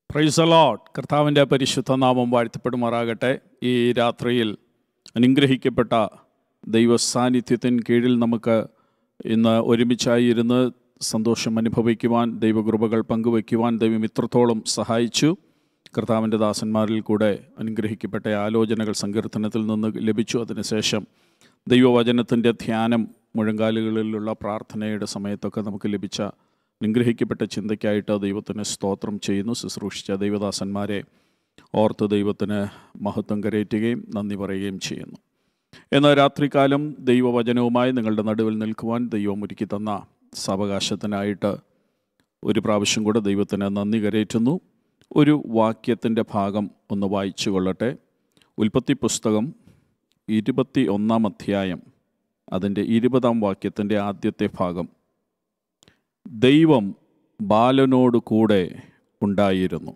price allot കർത്താവിൻ്റെ പരിശുദ്ധ നാമം വാഴ്ത്തപ്പെടുമാറാകട്ടെ ഈ രാത്രിയിൽ അനുഗ്രഹിക്കപ്പെട്ട ദൈവ സാന്നിധ്യത്തിന് കീഴിൽ നമുക്ക് ഇന്ന് ഒരുമിച്ചായി ഇരുന്ന് സന്തോഷം അനുഭവിക്കുവാൻ ദൈവകൃപകൾ പങ്കുവയ്ക്കുവാൻ ദൈവം ഇത്രത്തോളം സഹായിച്ചു കർത്താവിൻ്റെ ദാസന്മാരിൽ കൂടെ അനുഗ്രഹിക്കപ്പെട്ട ആലോചനകൾ സങ്കീർത്തനത്തിൽ നിന്ന് ലഭിച്ചു അതിനുശേഷം ദൈവവചനത്തിൻ്റെ ധ്യാനം മുഴങ്കാലുകളിലുള്ള പ്രാർത്ഥനയുടെ സമയത്തൊക്കെ നമുക്ക് ലഭിച്ച അനുഗ്രഹിക്കപ്പെട്ട ചിന്തയ്ക്കായിട്ട് ദൈവത്തിന് സ്തോത്രം ചെയ്യുന്നു ശുശ്രൂഷിച്ച ദൈവദാസന്മാരെ ഓർത്ത് ദൈവത്തിന് മഹത്വം കരയറ്റുകയും നന്ദി പറയുകയും ചെയ്യുന്നു എന്നാൽ രാത്രികാലം ദൈവവചനവുമായി നിങ്ങളുടെ നടുവിൽ നിൽക്കുവാൻ ദൈവം ഒരുക്കി തന്ന സാവകാശത്തിനായിട്ട് ഒരു പ്രാവശ്യം കൂടെ ദൈവത്തിന് നന്ദി കരയറ്റുന്നു ഒരു വാക്യത്തിൻ്റെ ഭാഗം ഒന്ന് വായിച്ചു കൊള്ളട്ടെ ഉൽപ്പത്തി പുസ്തകം ഇരുപത്തി ഒന്നാം അധ്യായം അതിൻ്റെ ഇരുപതാം വാക്യത്തിൻ്റെ ആദ്യത്തെ ഭാഗം ദൈവം ബാലനോട് കൂടെ ഉണ്ടായിരുന്നു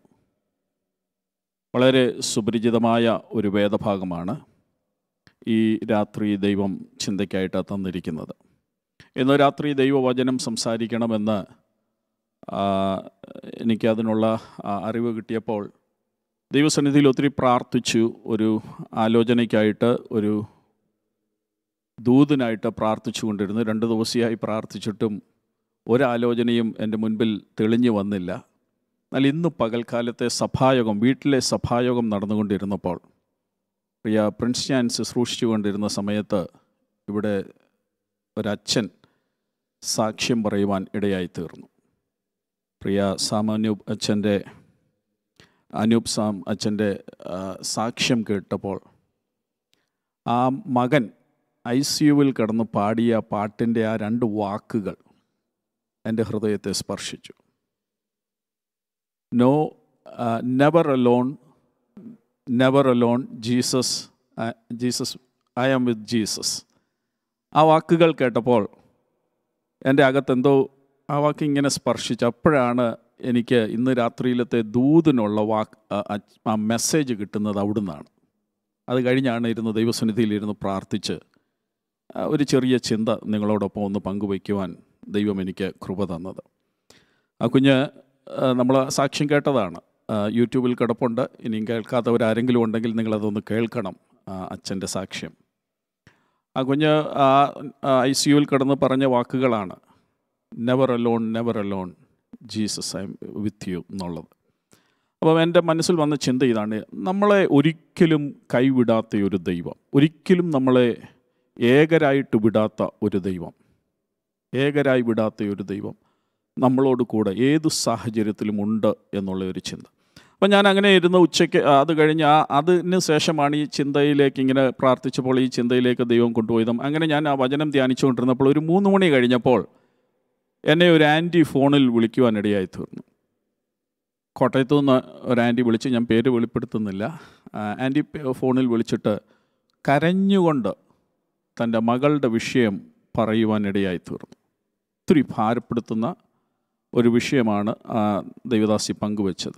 വളരെ സുപരിചിതമായ ഒരു വേദഭാഗമാണ് ഈ രാത്രി ദൈവം ചിന്തയ്ക്കായിട്ട് തന്നിരിക്കുന്നത് ഇന്ന് രാത്രി ദൈവവചനം സംസാരിക്കണമെന്ന് ആ, എനിക്കതിനുള്ള ആ, അറിവ് കിട്ടിയപ്പോൾ ദൈവസന്നിധിയിൽ ഒത്തിരി പ്രാർത്ഥിച്ചു ഒരു ആലോചനയ്ക്കായിട്ട് ഒരു ദൂതനായിട്ട് പ്രാർത്ഥിച്ചു കൊണ്ടിരുന്നു രണ്ട് ദിവസമായി പ്രാർത്ഥിച്ചിട്ടും ഒരാലോചനയും എൻ്റെ മുൻപിൽ തെളിഞ്ഞു വന്നില്ല എന്നാൽ ഇന്ന് പകൽക്കാലത്തെ സഭായോഗം വീട്ടിലെ സഭായോഗം നടന്നുകൊണ്ടിരുന്നപ്പോൾ പ്രിയ പ്രിൻസ് ഞാൻ ശുശ്രൂഷിച്ചു കൊണ്ടിരുന്ന സമയത്ത് ഇവിടെ ഒരച്ഛൻ സാക്ഷ്യം പറയുവാൻ ഇടയായി തീർന്നു പ്രിയ സാമാന്യൂപ് അച്ഛൻ്റെ അനൂപ് സാം അച്ഛൻ്റെ ആ, സാക്ഷ്യം കേട്ടപ്പോൾ ആ മകൻ ഐ സി യുവിൽ കിടന്ന് പാടിയ പാട്ടിൻ്റെ ആ രണ്ട് വാക്കുകൾ എൻ്റെ ഹൃദയത്തെ സ്പർശിച്ചു no never alone never alone Jesus Jesus I am with Jesus ആ വാക്കുകൾ കേട്ടപ്പോൾ എൻ്റെ അകത്തെന്തോ ആ വാക്ക് ഇങ്ങനെ സ്പർശിച്ചു അപ്പോഴാണ് എനിക്ക് ഇന്ന് രാത്രിയിലത്തെ ദൂതിനുള്ള വാക്ക് ആ- ആ- ആ മെസ്സേജ് കിട്ടുന്നത് അവിടുന്നാണ് അത് കഴിഞ്ഞാണ് ഇരുന്ന് ദൈവസന്നിധിയിലിരുന്ന് പ്രാർത്ഥിച്ച് ആ, ഒരു ചെറിയ ചിന്ത നിങ്ങളോടൊപ്പം ഒന്ന് പങ്കുവയ്ക്കുവാൻ ദൈവം എനിക്ക് കൃപ തന്നത് ആ കുഞ്ഞ് നമ്മൾ സാക്ഷ്യം കേട്ടതാണ് ആ, യൂട്യൂബിൽ കിടപ്പുണ്ട് ഇനിയും കേൾക്കാത്തവരാരെങ്കിലും ഉണ്ടെങ്കിൽ നിങ്ങളതൊന്ന് കേൾക്കണം ആ, അച്ഛൻ്റെ സാക്ഷ്യം ആ കുഞ്ഞ് ആ ഐ സി യുവിൽ കിടന്ന് പറഞ്ഞ വാക്കുകളാണ് never alone never alone Jesus I with you എന്നുള്ളത് അപ്പം എൻ്റെ മനസ്സിൽ വന്ന ചിന്ത ഇതാണ് നമ്മളെ ഒരിക്കലും കൈവിടാത്ത ഒരു ദൈവം ഒരിക്കലും നമ്മളെ ഏകരായിട്ട് വിടാത്ത ഒരു ദൈവം ഏകരായി വിടാത്ത ഒരു ദൈവം നമ്മളോട് കൂടെ ഏത് സാഹചര്യത്തിലും ഉണ്ട് എന്നുള്ള ഒരു ചിന്ത അപ്പം ഞാൻ അങ്ങനെ ഇരുന്ന് ഉച്ചയ്ക്ക് ആ, അത് കഴിഞ്ഞ് ആ അതിന് ശേഷമാണ് ഈ ചിന്തയിലേക്ക് ഇങ്ങനെ പ്രാർത്ഥിച്ചപ്പോൾ ഈ ചിന്തയിലേക്ക് ദൈവം കൊണ്ടുപോയതും അങ്ങനെ ഞാൻ ആ വചനം ധ്യാനിച്ചുകൊണ്ടിരുന്നപ്പോൾ ഒരു മൂന്ന് മണി കഴിഞ്ഞപ്പോൾ എന്നെ ഒരു ആൻറ്റി ഫോണിൽ വിളിക്കുവാനിടയായി തീർന്നു കോട്ടയത്തു നിന്ന് ഒരു ആൻറ്റി വിളിച്ച് ഞാൻ പേര് വെളിപ്പെടുത്തുന്നില്ല ആ, ആൻറ്റി പേ- ഫോണിൽ വിളിച്ചിട്ട് കരഞ്ഞുകൊണ്ട് തൻ്റെ മകളുടെ വിഷയം പറയുവാനിടയായി തീർന്നു ഒത്തിരി ഭാരപ്പെടുത്തുന്ന ഒരു വിഷയമാണ് ആ ദൈവദാസി പങ്കുവച്ചത്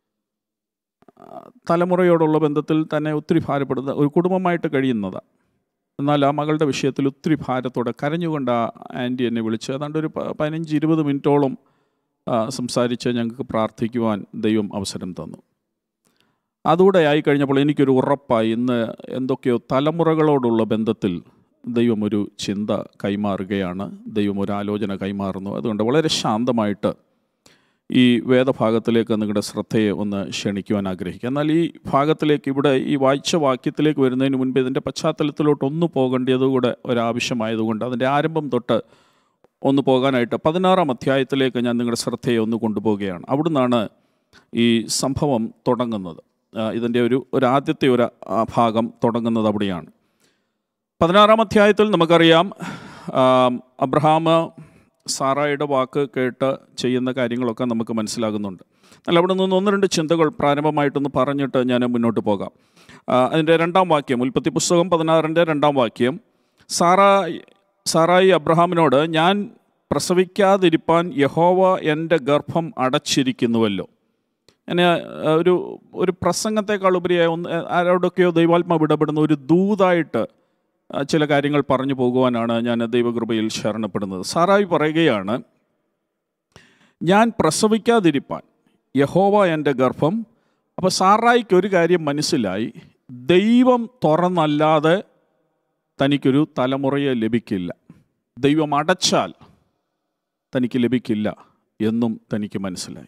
ആ, തലമുറയോടുള്ള ബന്ധത്തിൽ തന്നെ ഒത്തിരി ഭാരപ്പെടുന്ന ഒരു കുടുംബമായിട്ട് കഴിയുന്നതാണ് എന്നാൽ ആ മകളുടെ വിഷയത്തിൽ ഒത്തിരി ഭാരത്തോടെ കരഞ്ഞുകൊണ്ട് ആ ആൻറ്റി എന്നെ വിളിച്ച് ഏതാണ്ട് ഒരു പ- പതിനഞ്ച് ഇരുപത് മിനിറ്റോളം ആ, സംസാരിച്ച് ഞങ്ങൾക്ക് പ്രാർത്ഥിക്കുവാൻ ദൈവം അവസരം തന്നു അതുകൂടെ ആയി കഴിഞ്ഞപ്പോൾ എനിക്കൊരു ഉറപ്പായി ഇന്ന് എന്തൊക്കെയോ തലമുറകളോടുള്ള ബന്ധത്തിൽ ദൈവം ഒരു ചിന്ത കൈമാറുകയാണ് ദൈവം ഒരു ആലോചന കൈമാറുന്നു അതുകൊണ്ട് വളരെ ശാന്തമായിട്ട് ഈ വേദഭാഗത്തിലേക്ക് നിങ്ങളുടെ ശ്രദ്ധയെ ഒന്ന് ക്ഷണിക്കുവാൻ ആഗ്രഹിക്കുക എന്നാൽ ഈ ഭാഗത്തിലേക്ക് ഇവിടെ ഈ വായിച്ച വാക്യത്തിലേക്ക് വരുന്നതിന് മുൻപ് ഇതിൻ്റെ പശ്ചാത്തലത്തിലോട്ട് ഒന്ന് പോകേണ്ടതുകൂടെ ഒരാവശ്യമായതുകൊണ്ട് അതിൻ്റെ ആരംഭം തൊട്ട് ഒന്ന് പോകാനായിട്ട് പതിനാറാം അധ്യായത്തിലേക്ക് ഞാൻ നിങ്ങളുടെ ശ്രദ്ധയെ ഒന്ന് കൊണ്ടുപോവുകയാണ് അവിടുന്നാണ് ഈ സംഭവം തുടങ്ങുന്നത് ആ, ഇതിൻ്റെ ഒരു ഒരു ആദ്യത്തെ ഒരു ആ, ഭാഗം തുടങ്ങുന്നത് അവിടെയാണ് പതിനാറാം അധ്യായത്തിൽ നമുക്കറിയാം ആം, അബ്രഹാം സാറായുടെ വാക്ക് കേട്ട് ചെയ്യുന്ന കാര്യങ്ങളൊക്കെ നമുക്ക് മനസ്സിലാകുന്നുണ്ട് എന്നാൽ അവിടെ നിന്ന് ഒന്ന് രണ്ട് ചിന്തകൾ പ്രാരംഭമായിട്ടൊന്ന് പറഞ്ഞിട്ട് ഞാൻ മുന്നോട്ട് പോകാം ആ, അതിൻ്റെ രണ്ടാം വാക്യം ഉൽപ്പത്തി പുസ്തകം പതിനാറിൻ്റെ രണ്ടാം വാക്യം സാറായി സാറായി അബ്രഹാമിനോട് ഞാൻ പ്രസവിക്കാതിരിപ്പാൻ യഹോവ എൻ്റെ ഗർഭം അടച്ചിരിക്കുന്നുവല്ലോ എന്നെ ആ, ഒരു ഒരു പ്രസംഗത്തെക്കാൾ ഉപരിയായി ഒന്ന് ആരോടൊക്കെയോ ദൈവാത്മാവ് ഇടപെടുന്ന ഒരു ദൂതായിട്ട് ആ, ചില കാര്യങ്ങൾ പറഞ്ഞു പോകുവാനാണ് ഞാൻ ദൈവകൃപയിൽ ശരണപ്പെടുന്നത് സാറായി പറയുകയാണ് ഞാൻ പ്രസവിക്കാതിരിപ്പാൻ യഹോവ എൻ്റെ ഗർഭം അപ്പോൾ സാറായിക്ക് ഒരു കാര്യം മനസ്സിലായി ദൈവം തുറന്നല്ലാതെ തനിക്കൊരു തലമുറയെ ലഭിക്കില്ല ദൈവം അടച്ചാൽ തനിക്ക് ലഭിക്കില്ല എന്നും തനിക്ക് മനസ്സിലായി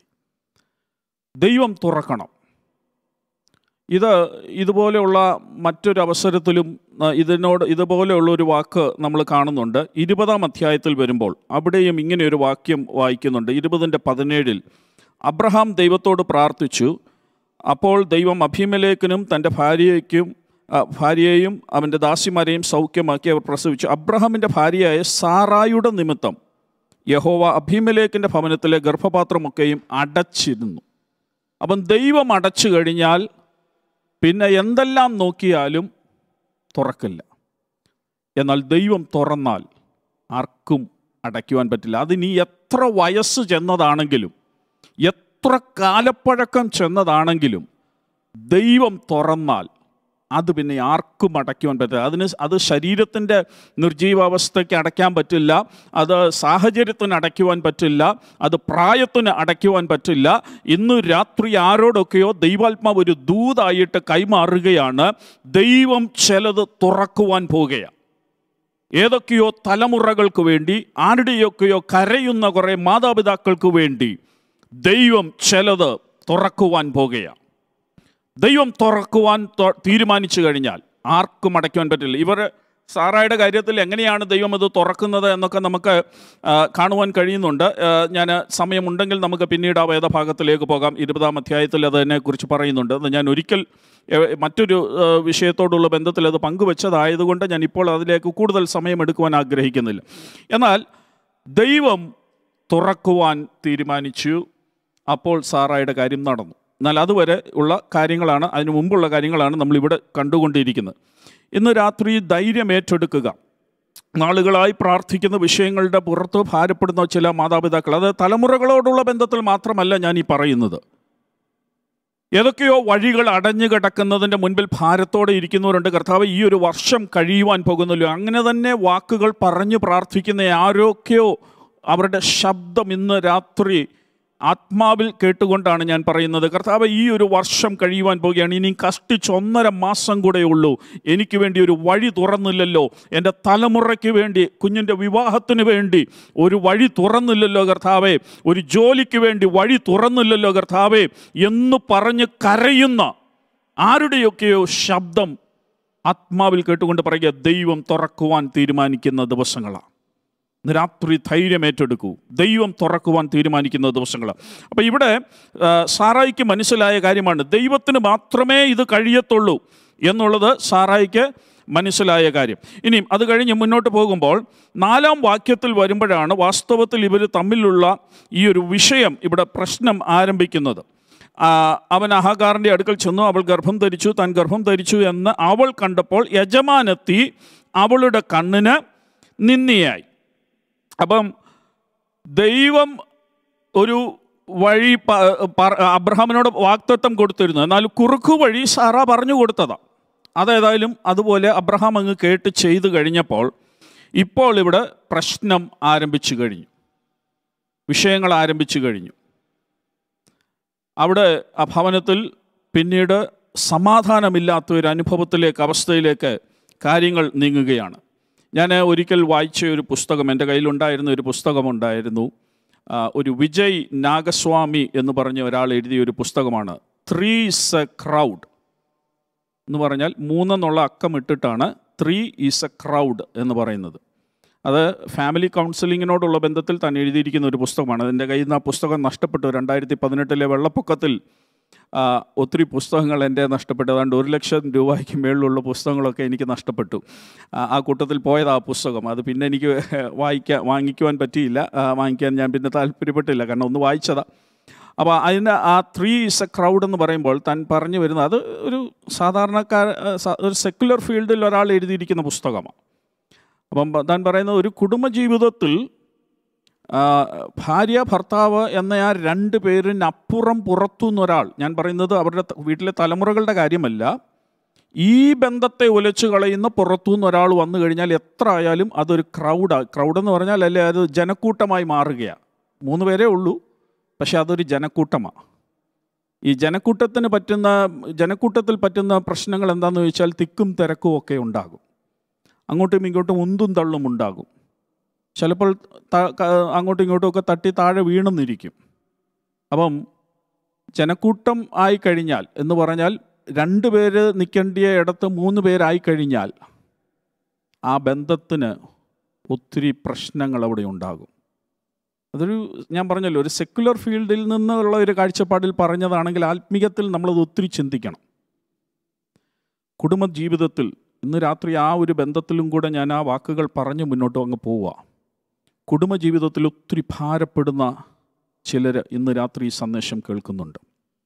ദൈവം തുറക്കണം ഇത് ഇതുപോലെയുള്ള മറ്റൊരു അവസരത്തിലും ആ, ഇതിനോട് ഇതുപോലെയുള്ള ഒരു വാക്ക് നമ്മൾ കാണുന്നുണ്ട് ഇരുപതാം അധ്യായത്തിൽ വരുമ്പോൾ അവിടെയും ഇങ്ങനെ ഒരു വാക്യം വായിക്കുന്നുണ്ട് ഇരുപതിൻ്റെ പതിനേഴിൽ അബ്രഹാം ദൈവത്തോട് പ്രാർത്ഥിച്ചു അപ്പോൾ ദൈവം അഭിമലേഖനും തൻ്റെ ഭാര്യയ്ക്കും ആ, ഭാര്യയെയും അവൻ്റെ ദാസിമാരെയും സൗഖ്യമാക്കി അവർ പ്രസവിച്ചു അബ്രഹാമിൻ്റെ ഭാര്യയായ സാറായുടെ നിമിത്തം യഹോവ അഭിമലേഖിൻ്റെ ഭവനത്തിലെ ഗർഭപാത്രമൊക്കെയും അടച്ചിരുന്നു അപ്പം ദൈവം അടച്ചു കഴിഞ്ഞാൽ പിന്നെ എന്തെല്ലാം നോക്കിയാലും തുറക്കില്ല എന്നാൽ ദൈവം തുറന്നാൽ ആർക്കും അടയ്ക്കുവാൻ പറ്റില്ല അതിനി എത്ര വയസ്സ് ചെന്നതാണെങ്കിലും എത്ര കാലപ്പഴക്കം ചെന്നതാണെങ്കിലും ദൈവം തുറന്നാൽ അത് പിന്നെ ആർക്കും അടയ്ക്കുവാൻ പറ്റില്ല അതിന് അത് ശരീരത്തിൻ്റെ നിർജീവാവസ്ഥയ്ക്ക് അടയ്ക്കാൻ പറ്റില്ല അത് സാഹചര്യത്തിന് അടയ്ക്കുവാൻ പറ്റില്ല അത് പ്രായത്തിന് അടയ്ക്കുവാൻ പറ്റില്ല ഇന്ന് രാത്രി ആരോടൊക്കെയോ ദൈവാത്മാവ് ഒരു ദൂതായിട്ട് കൈമാറുകയാണ് ദൈവം ചിലത് തുറക്കുവാൻ പോകുകയാണ് ഏതൊക്കെയോ തലമുറകൾക്ക് വേണ്ടി ആരുടെയൊക്കെയോ കരയുന്ന കുറേ മാതാപിതാക്കൾക്ക് വേണ്ടി ദൈവം ചിലത് തുറക്കുവാൻ പോകുകയാണ് ദൈവം തുറക്കുവാൻ തൊ- തീരുമാനിച്ചു കഴിഞ്ഞാൽ ആർക്കും അടയ്ക്കുവാൻ പറ്റില്ല ഇവർ സാറായുടെ കാര്യത്തിൽ എങ്ങനെയാണ് ദൈവം അത് തുറക്കുന്നത് എന്നൊക്കെ നമുക്ക് ആ, കാണുവാൻ കഴിയുന്നുണ്ട് ഞാൻ സമയമുണ്ടെങ്കിൽ നമുക്ക് പിന്നീട് ആ വേദഭാഗത്തിലേക്ക് പോകാം ഇരുപതാം അധ്യായത്തിൽ അതിനെക്കുറിച്ച് പറയുന്നുണ്ട് അത് ഞാൻ ഒരിക്കൽ ഏ, മറ്റൊരു ആ, വിഷയത്തോടുള്ള ബന്ധത്തിൽ അത് പങ്കുവെച്ചതായതുകൊണ്ട് ഞാൻ ഇപ്പോൾ അതിലേക്ക് കൂടുതൽ സമയമെടുക്കുവാൻ ആഗ്രഹിക്കുന്നില്ല എന്നാൽ ദൈവം തുറക്കുവാൻ തീരുമാനിച്ചു അപ്പോൾ സാറായുടെ കാര്യം നടന്നു എന്നാൽ അതുവരെ ഉള്ള കാര്യങ്ങളാണ് അതിനു മുമ്പുള്ള കാര്യങ്ങളാണ് നമ്മളിവിടെ കണ്ടുകൊണ്ടിരിക്കുന്നത് ഇന്ന് രാത്രി ധൈര്യം ഏറ്റെടുക്കുക നാളുകളായി പ്രാർത്ഥിക്കുന്ന വിഷയങ്ങളുടെ പുറത്ത് ഭാരപ്പെടുന്ന ചില മാതാപിതാക്കൾ അത് തലമുറകളോടുള്ള ബന്ധത്തിൽ മാത്രമല്ല ഞാൻ ഈ പറയുന്നത് ഏതൊക്കെയോ വഴികൾ അടഞ്ഞു കിടക്കുന്നതിൻ്റെ മുൻപിൽ ഭാരത്തോടെ ഇരിക്കുന്നവരുണ്ട് കർത്താവ് ഈ ഒരു വർഷം കഴിയുവാൻ പോകുന്നല്ലോ അങ്ങനെ തന്നെ വാക്കുകൾ പറഞ്ഞു പ്രാർത്ഥിക്കുന്ന ആരൊക്കെയോ അവരുടെ ശബ്ദം ഇന്ന് രാത്രി ആത്മാവിൽ കേട്ടുകൊണ്ടാണ് ഞാൻ പറയുന്നത് കർത്താവ് ഈ ഒരു വർഷം കഴിയുവാൻ പോവുകയാണ് ഇനി കഷ്ടിച്ച് ഒന്നര മാസം കൂടെ ഉള്ളൂ എനിക്ക് വേണ്ടി ഒരു വഴി തുറന്നില്ലല്ലോ എൻ്റെ തലമുറയ്ക്ക് വേണ്ടി കുഞ്ഞിൻ്റെ വിവാഹത്തിന് വേണ്ടി ഒരു വഴി തുറന്നില്ലല്ലോ കർത്താവേ ഒരു ജോലിക്ക് വേണ്ടി വഴി തുറന്നില്ലല്ലോ കർത്താവേ എന്ന് പറഞ്ഞ് കരയുന്ന ആരുടെയൊക്കെയോ ശബ്ദം ആത്മാവിൽ കേട്ടുകൊണ്ട് പറയുക ദൈവം തുറക്കുവാൻ തീരുമാനിക്കുന്ന ദിവസങ്ങളാണ് ഇന്ന് രാത്രി ധൈര്യം ഏറ്റെടുക്കൂ ദൈവം തുറക്കുവാൻ തീരുമാനിക്കുന്ന ദിവസങ്ങൾ അപ്പോൾ ഇവിടെ ആ, സാറായിക്ക് മനസ്സിലായ കാര്യമാണ് ദൈവത്തിന് മാത്രമേ ഇത് കഴിയത്തുള്ളൂ എന്നുള്ളത് സാറായിക്ക് മനസ്സിലായ കാര്യം ഇനിയും അത് കഴിഞ്ഞ് മുന്നോട്ട് പോകുമ്പോൾ നാലാം വാക്യത്തിൽ വരുമ്പോഴാണ് വാസ്തവത്തിൽ ഇവർ തമ്മിലുള്ള ഈ ഒരു വിഷയം ഇവിടെ പ്രശ്നം ആരംഭിക്കുന്നത് ആ, അവൻ അഹാകാറിൻ്റെ അടുക്കൽ ചെന്നു അവൾ ഗർഭം ധരിച്ചു താൻ ഗർഭം ധരിച്ചു എന്ന് അവൾ കണ്ടപ്പോൾ യജമാനത്തി അവളുടെ കണ്ണിന് നിന്ദിയായി അപ്പം ദൈവം ഒരു വഴി പ- പ- അബ്രഹാമിനോട് വാക്തത്വം കൊടുത്തിരുന്നു എന്നാൽ കുറുക്കു വഴി സാറ പറഞ്ഞു കൊടുത്തതാണ് അതേതായാലും അതുപോലെ അബ്രഹാം അങ്ങ് കേട്ട് ചെയ്തു കഴിഞ്ഞപ്പോൾ ഇപ്പോൾ ഇവിടെ പ്രശ്നം ആരംഭിച്ചു കഴിഞ്ഞു വിഷയങ്ങൾ ആരംഭിച്ചു കഴിഞ്ഞു അവിടെ ആ ഭവനത്തിൽ പിന്നീട് സമാധാനമില്ലാത്ത ഒരു അനുഭവത്തിലേക്ക് അവസ്ഥയിലേക്ക് കാര്യങ്ങൾ നീങ്ങുകയാണ് ഞാൻ ഒരിക്കൽ വായിച്ച ഒരു പുസ്തകം എൻ്റെ കയ്യിലുണ്ടായിരുന്ന ഒരു പുസ്തകമുണ്ടായിരുന്നു ആ, ഒരു വിജയ് നാഗസ്വാമി എന്ന് പറഞ്ഞ ഒരാൾ എഴുതിയ ഒരു പുസ്തകമാണ് ത്രീ ഈസ് എ ക്രൗഡ് എന്ന് പറഞ്ഞാൽ മൂന്നെന്നുള്ള അക്കം ഇട്ടിട്ടാണ് ത്രീ ഈസ് എ ക്രൗഡ് എന്ന് പറയുന്നത് അത് ഫാമിലി കൗൺസിലിങ്ങിനോടുള്ള ബന്ധത്തിൽ താൻ എഴുതിയിരിക്കുന്ന ഒരു പുസ്തകമാണ് അതിൻ്റെ കയ്യിൽ നിന്ന് ആ പുസ്തകം നഷ്ടപ്പെട്ടു രണ്ടായിരത്തി പതിനെട്ടിലെ വെള്ളപ്പൊക്കത്തിൽ ആ, ഒത്തിരി പുസ്തകങ്ങൾ എൻ്റെ നഷ്ടപ്പെട്ടു അതുകൊണ്ട് ഒരു ലക്ഷം രൂപയ്ക്ക് മേളിലുള്ള പുസ്തകങ്ങളൊക്കെ എനിക്ക് നഷ്ടപ്പെട്ടു ആ, ആ കൂട്ടത്തിൽ പോയത് ആ പുസ്തകം അത് പിന്നെ എനിക്ക് വായിക്കാൻ വാങ്ങിക്കുവാൻ പറ്റിയില്ല ആ, വാങ്ങിക്കാൻ ഞാൻ പിന്നെ താല്പര്യപ്പെട്ടില്ല കാരണം ഒന്ന് വായിച്ചതാ അപ്പോൾ അതിന് ആ ത്രീ ഇസ് എ ക്രൗഡ് എന്ന് പറയുമ്പോൾ താൻ പറഞ്ഞു വരുന്നത് അത് ഒരു സാധാരണക്കാർ ആ, സ- ഒരു സെക്യുലർ ഫീൽഡിൽ ഒരാൾ എഴുതിയിരിക്കുന്ന പുസ്തകമാണ് അപ്പം പ- താൻ പറയുന്നത് ഒരു കുടുംബജീവിതത്തിൽ ആ, ഭാര്യ ഭർത്താവ് എന്ന ആ രണ്ട് പേരിനപ്പുറം പുറത്തുനിന്ന് ഒരാൾ ഞാൻ പറയുന്നത് അവരുടെ ത- വീട്ടിലെ തലമുറകളുടെ കാര്യമല്ല ഈ ബന്ധത്തെ ഉലച്ചു കളയുന്ന പുറത്തുനിന്ന് ഒരാൾ വന്നു കഴിഞ്ഞാൽ എത്ര ആയാലും അതൊരു ക്രൗഡാണ് ക്രൗഡ് എന്ന് പറഞ്ഞാൽ അല്ലേ അത് ജനക്കൂട്ടമായി മാറുകയാണ് മൂന്ന് പേരേ ഉള്ളൂ പക്ഷെ അതൊരു ജനക്കൂട്ടമാണ് ഈ ജനക്കൂട്ടത്തിന് പറ്റുന്ന ജനക്കൂട്ടത്തിൽ പറ്റുന്ന പ്രശ്നങ്ങൾ എന്താണെന്ന് ചോദിച്ചാൽ തിക്കും തിരക്കും ഒക്കെ ഉണ്ടാകും അങ്ങോട്ടും ഇങ്ങോട്ടും ഉന്തും തള്ളും ഉണ്ടാകും ചിലപ്പോൾ ത- ക- അങ്ങോട്ടും ഇങ്ങോട്ടും ഒക്കെ തട്ടി താഴെ വീണെന്നിരിക്കും അപ്പം ജനക്കൂട്ടം ആയി കഴിഞ്ഞാൽ എന്ന് പറഞ്ഞാൽ രണ്ട് പേര് നിൽക്കേണ്ടിയ ഇടത്ത് മൂന്ന് പേരായി കഴിഞ്ഞാൽ ആ ബന്ധത്തിന് ഒത്തിരി പ്രശ്നങ്ങൾ അവിടെ ഉണ്ടാകും അതൊരു ഞാൻ പറഞ്ഞല്ലോ ഒരു സെക്കുലർ ഫീൽഡിൽ നിന്നുള്ള ഒരു കാഴ്ചപ്പാടിൽ പറഞ്ഞതാണെങ്കിൽ ആത്മീയത്തിൽ നമ്മളത് ഒത്തിരി ചിന്തിക്കണം കുടുംബ ജീവിതത്തിൽ ഇന്ന് രാത്രി ആ ഒരു ബന്ധത്തിലും കൂടെ ഞാൻ ആ വാക്കുകൾ പറഞ്ഞ് മുന്നോട്ട് അങ്ങ് പോവുക കുടുംബജീവിതത്തിൽ ഒത്തിരി ഭാരപ്പെടുന്ന ചിലർ ഇന്ന് രാത്രി ഈ സന്ദേശം കേൾക്കുന്നുണ്ട്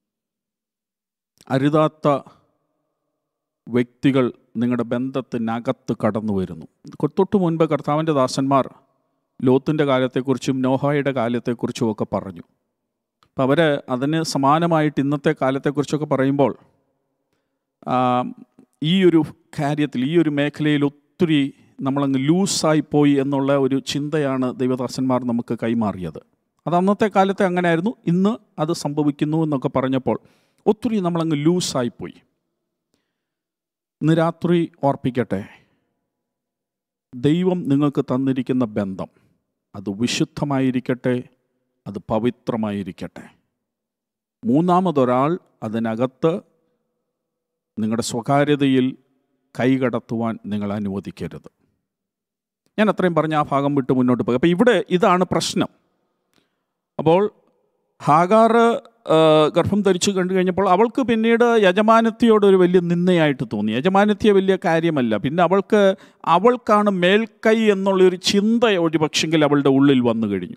അരുതാത്ത വ്യക്തികൾ നിങ്ങളുടെ ബന്ധത്തിനകത്ത് കടന്നു വരുന്നു തൊട്ടു മുൻപ് കർത്താവിൻ്റെ ദാസന്മാർ ലോത്തിൻ്റെ കാലത്തെക്കുറിച്ചും നോഹായുടെ കാലത്തെക്കുറിച്ചും ഒക്കെ പറഞ്ഞു അപ്പം അവർ അതിന് സമാനമായിട്ട് ഇന്നത്തെ കാലത്തെക്കുറിച്ചൊക്കെ പറയുമ്പോൾ ആ, ഈ ഒരു കാര്യത്തിൽ ഈ ഒരു മേഖലയിൽ ഒത്തിരി നമ്മളങ്ങ് ലൂസായി പോയി എന്നുള്ള ഒരു ചിന്തയാണ് ദൈവദാസന്മാർ നമുക്ക് കൈമാറിയത് അത് അന്നത്തെ കാലത്തെ അങ്ങനെയായിരുന്നു ഇന്ന് അത് സംഭവിക്കുന്നു എന്നൊക്കെ പറഞ്ഞപ്പോൾ ഒത്തിരി നമ്മളങ്ങ് ലൂസായി പോയി ഇന്ന് രാത്രി ഓർപ്പിക്കട്ടെ ദൈവം നിങ്ങൾക്ക് തന്നിരിക്കുന്ന ബന്ധം അത് വിശുദ്ധമായിരിക്കട്ടെ അത് പവിത്രമായിരിക്കട്ടെ മൂന്നാമതൊരാൾ അതിനകത്ത് നിങ്ങളുടെ സ്വകാര്യതയിൽ കൈകടത്തുവാൻ നിങ്ങൾ അനുവദിക്കരുത് ഞാൻ അത്രയും പറഞ്ഞ ആ ഭാഗം വിട്ട് മുന്നോട്ട് പോകും അപ്പോൾ ഇവിടെ ഇതാണ് പ്രശ്നം അപ്പോൾ ഹാഗാറ് ആ, ഗർഭം ധരിച്ചു കണ്ടു കഴിഞ്ഞപ്പോൾ അവൾക്ക് പിന്നീട് യജമാനത്തിയോട് ഒരു വലിയ നിന്ദയായിട്ട് തോന്നി യജമാനത്തിയെ വലിയ കാര്യമല്ല പിന്നെ അവൾക്ക് അവൾക്കാണ് മേൽക്കൈ എന്നുള്ളൊരു ചിന്ത ഒരു പക്ഷെങ്കിൽ അവളുടെ ഉള്ളിൽ വന്നു കഴിഞ്ഞു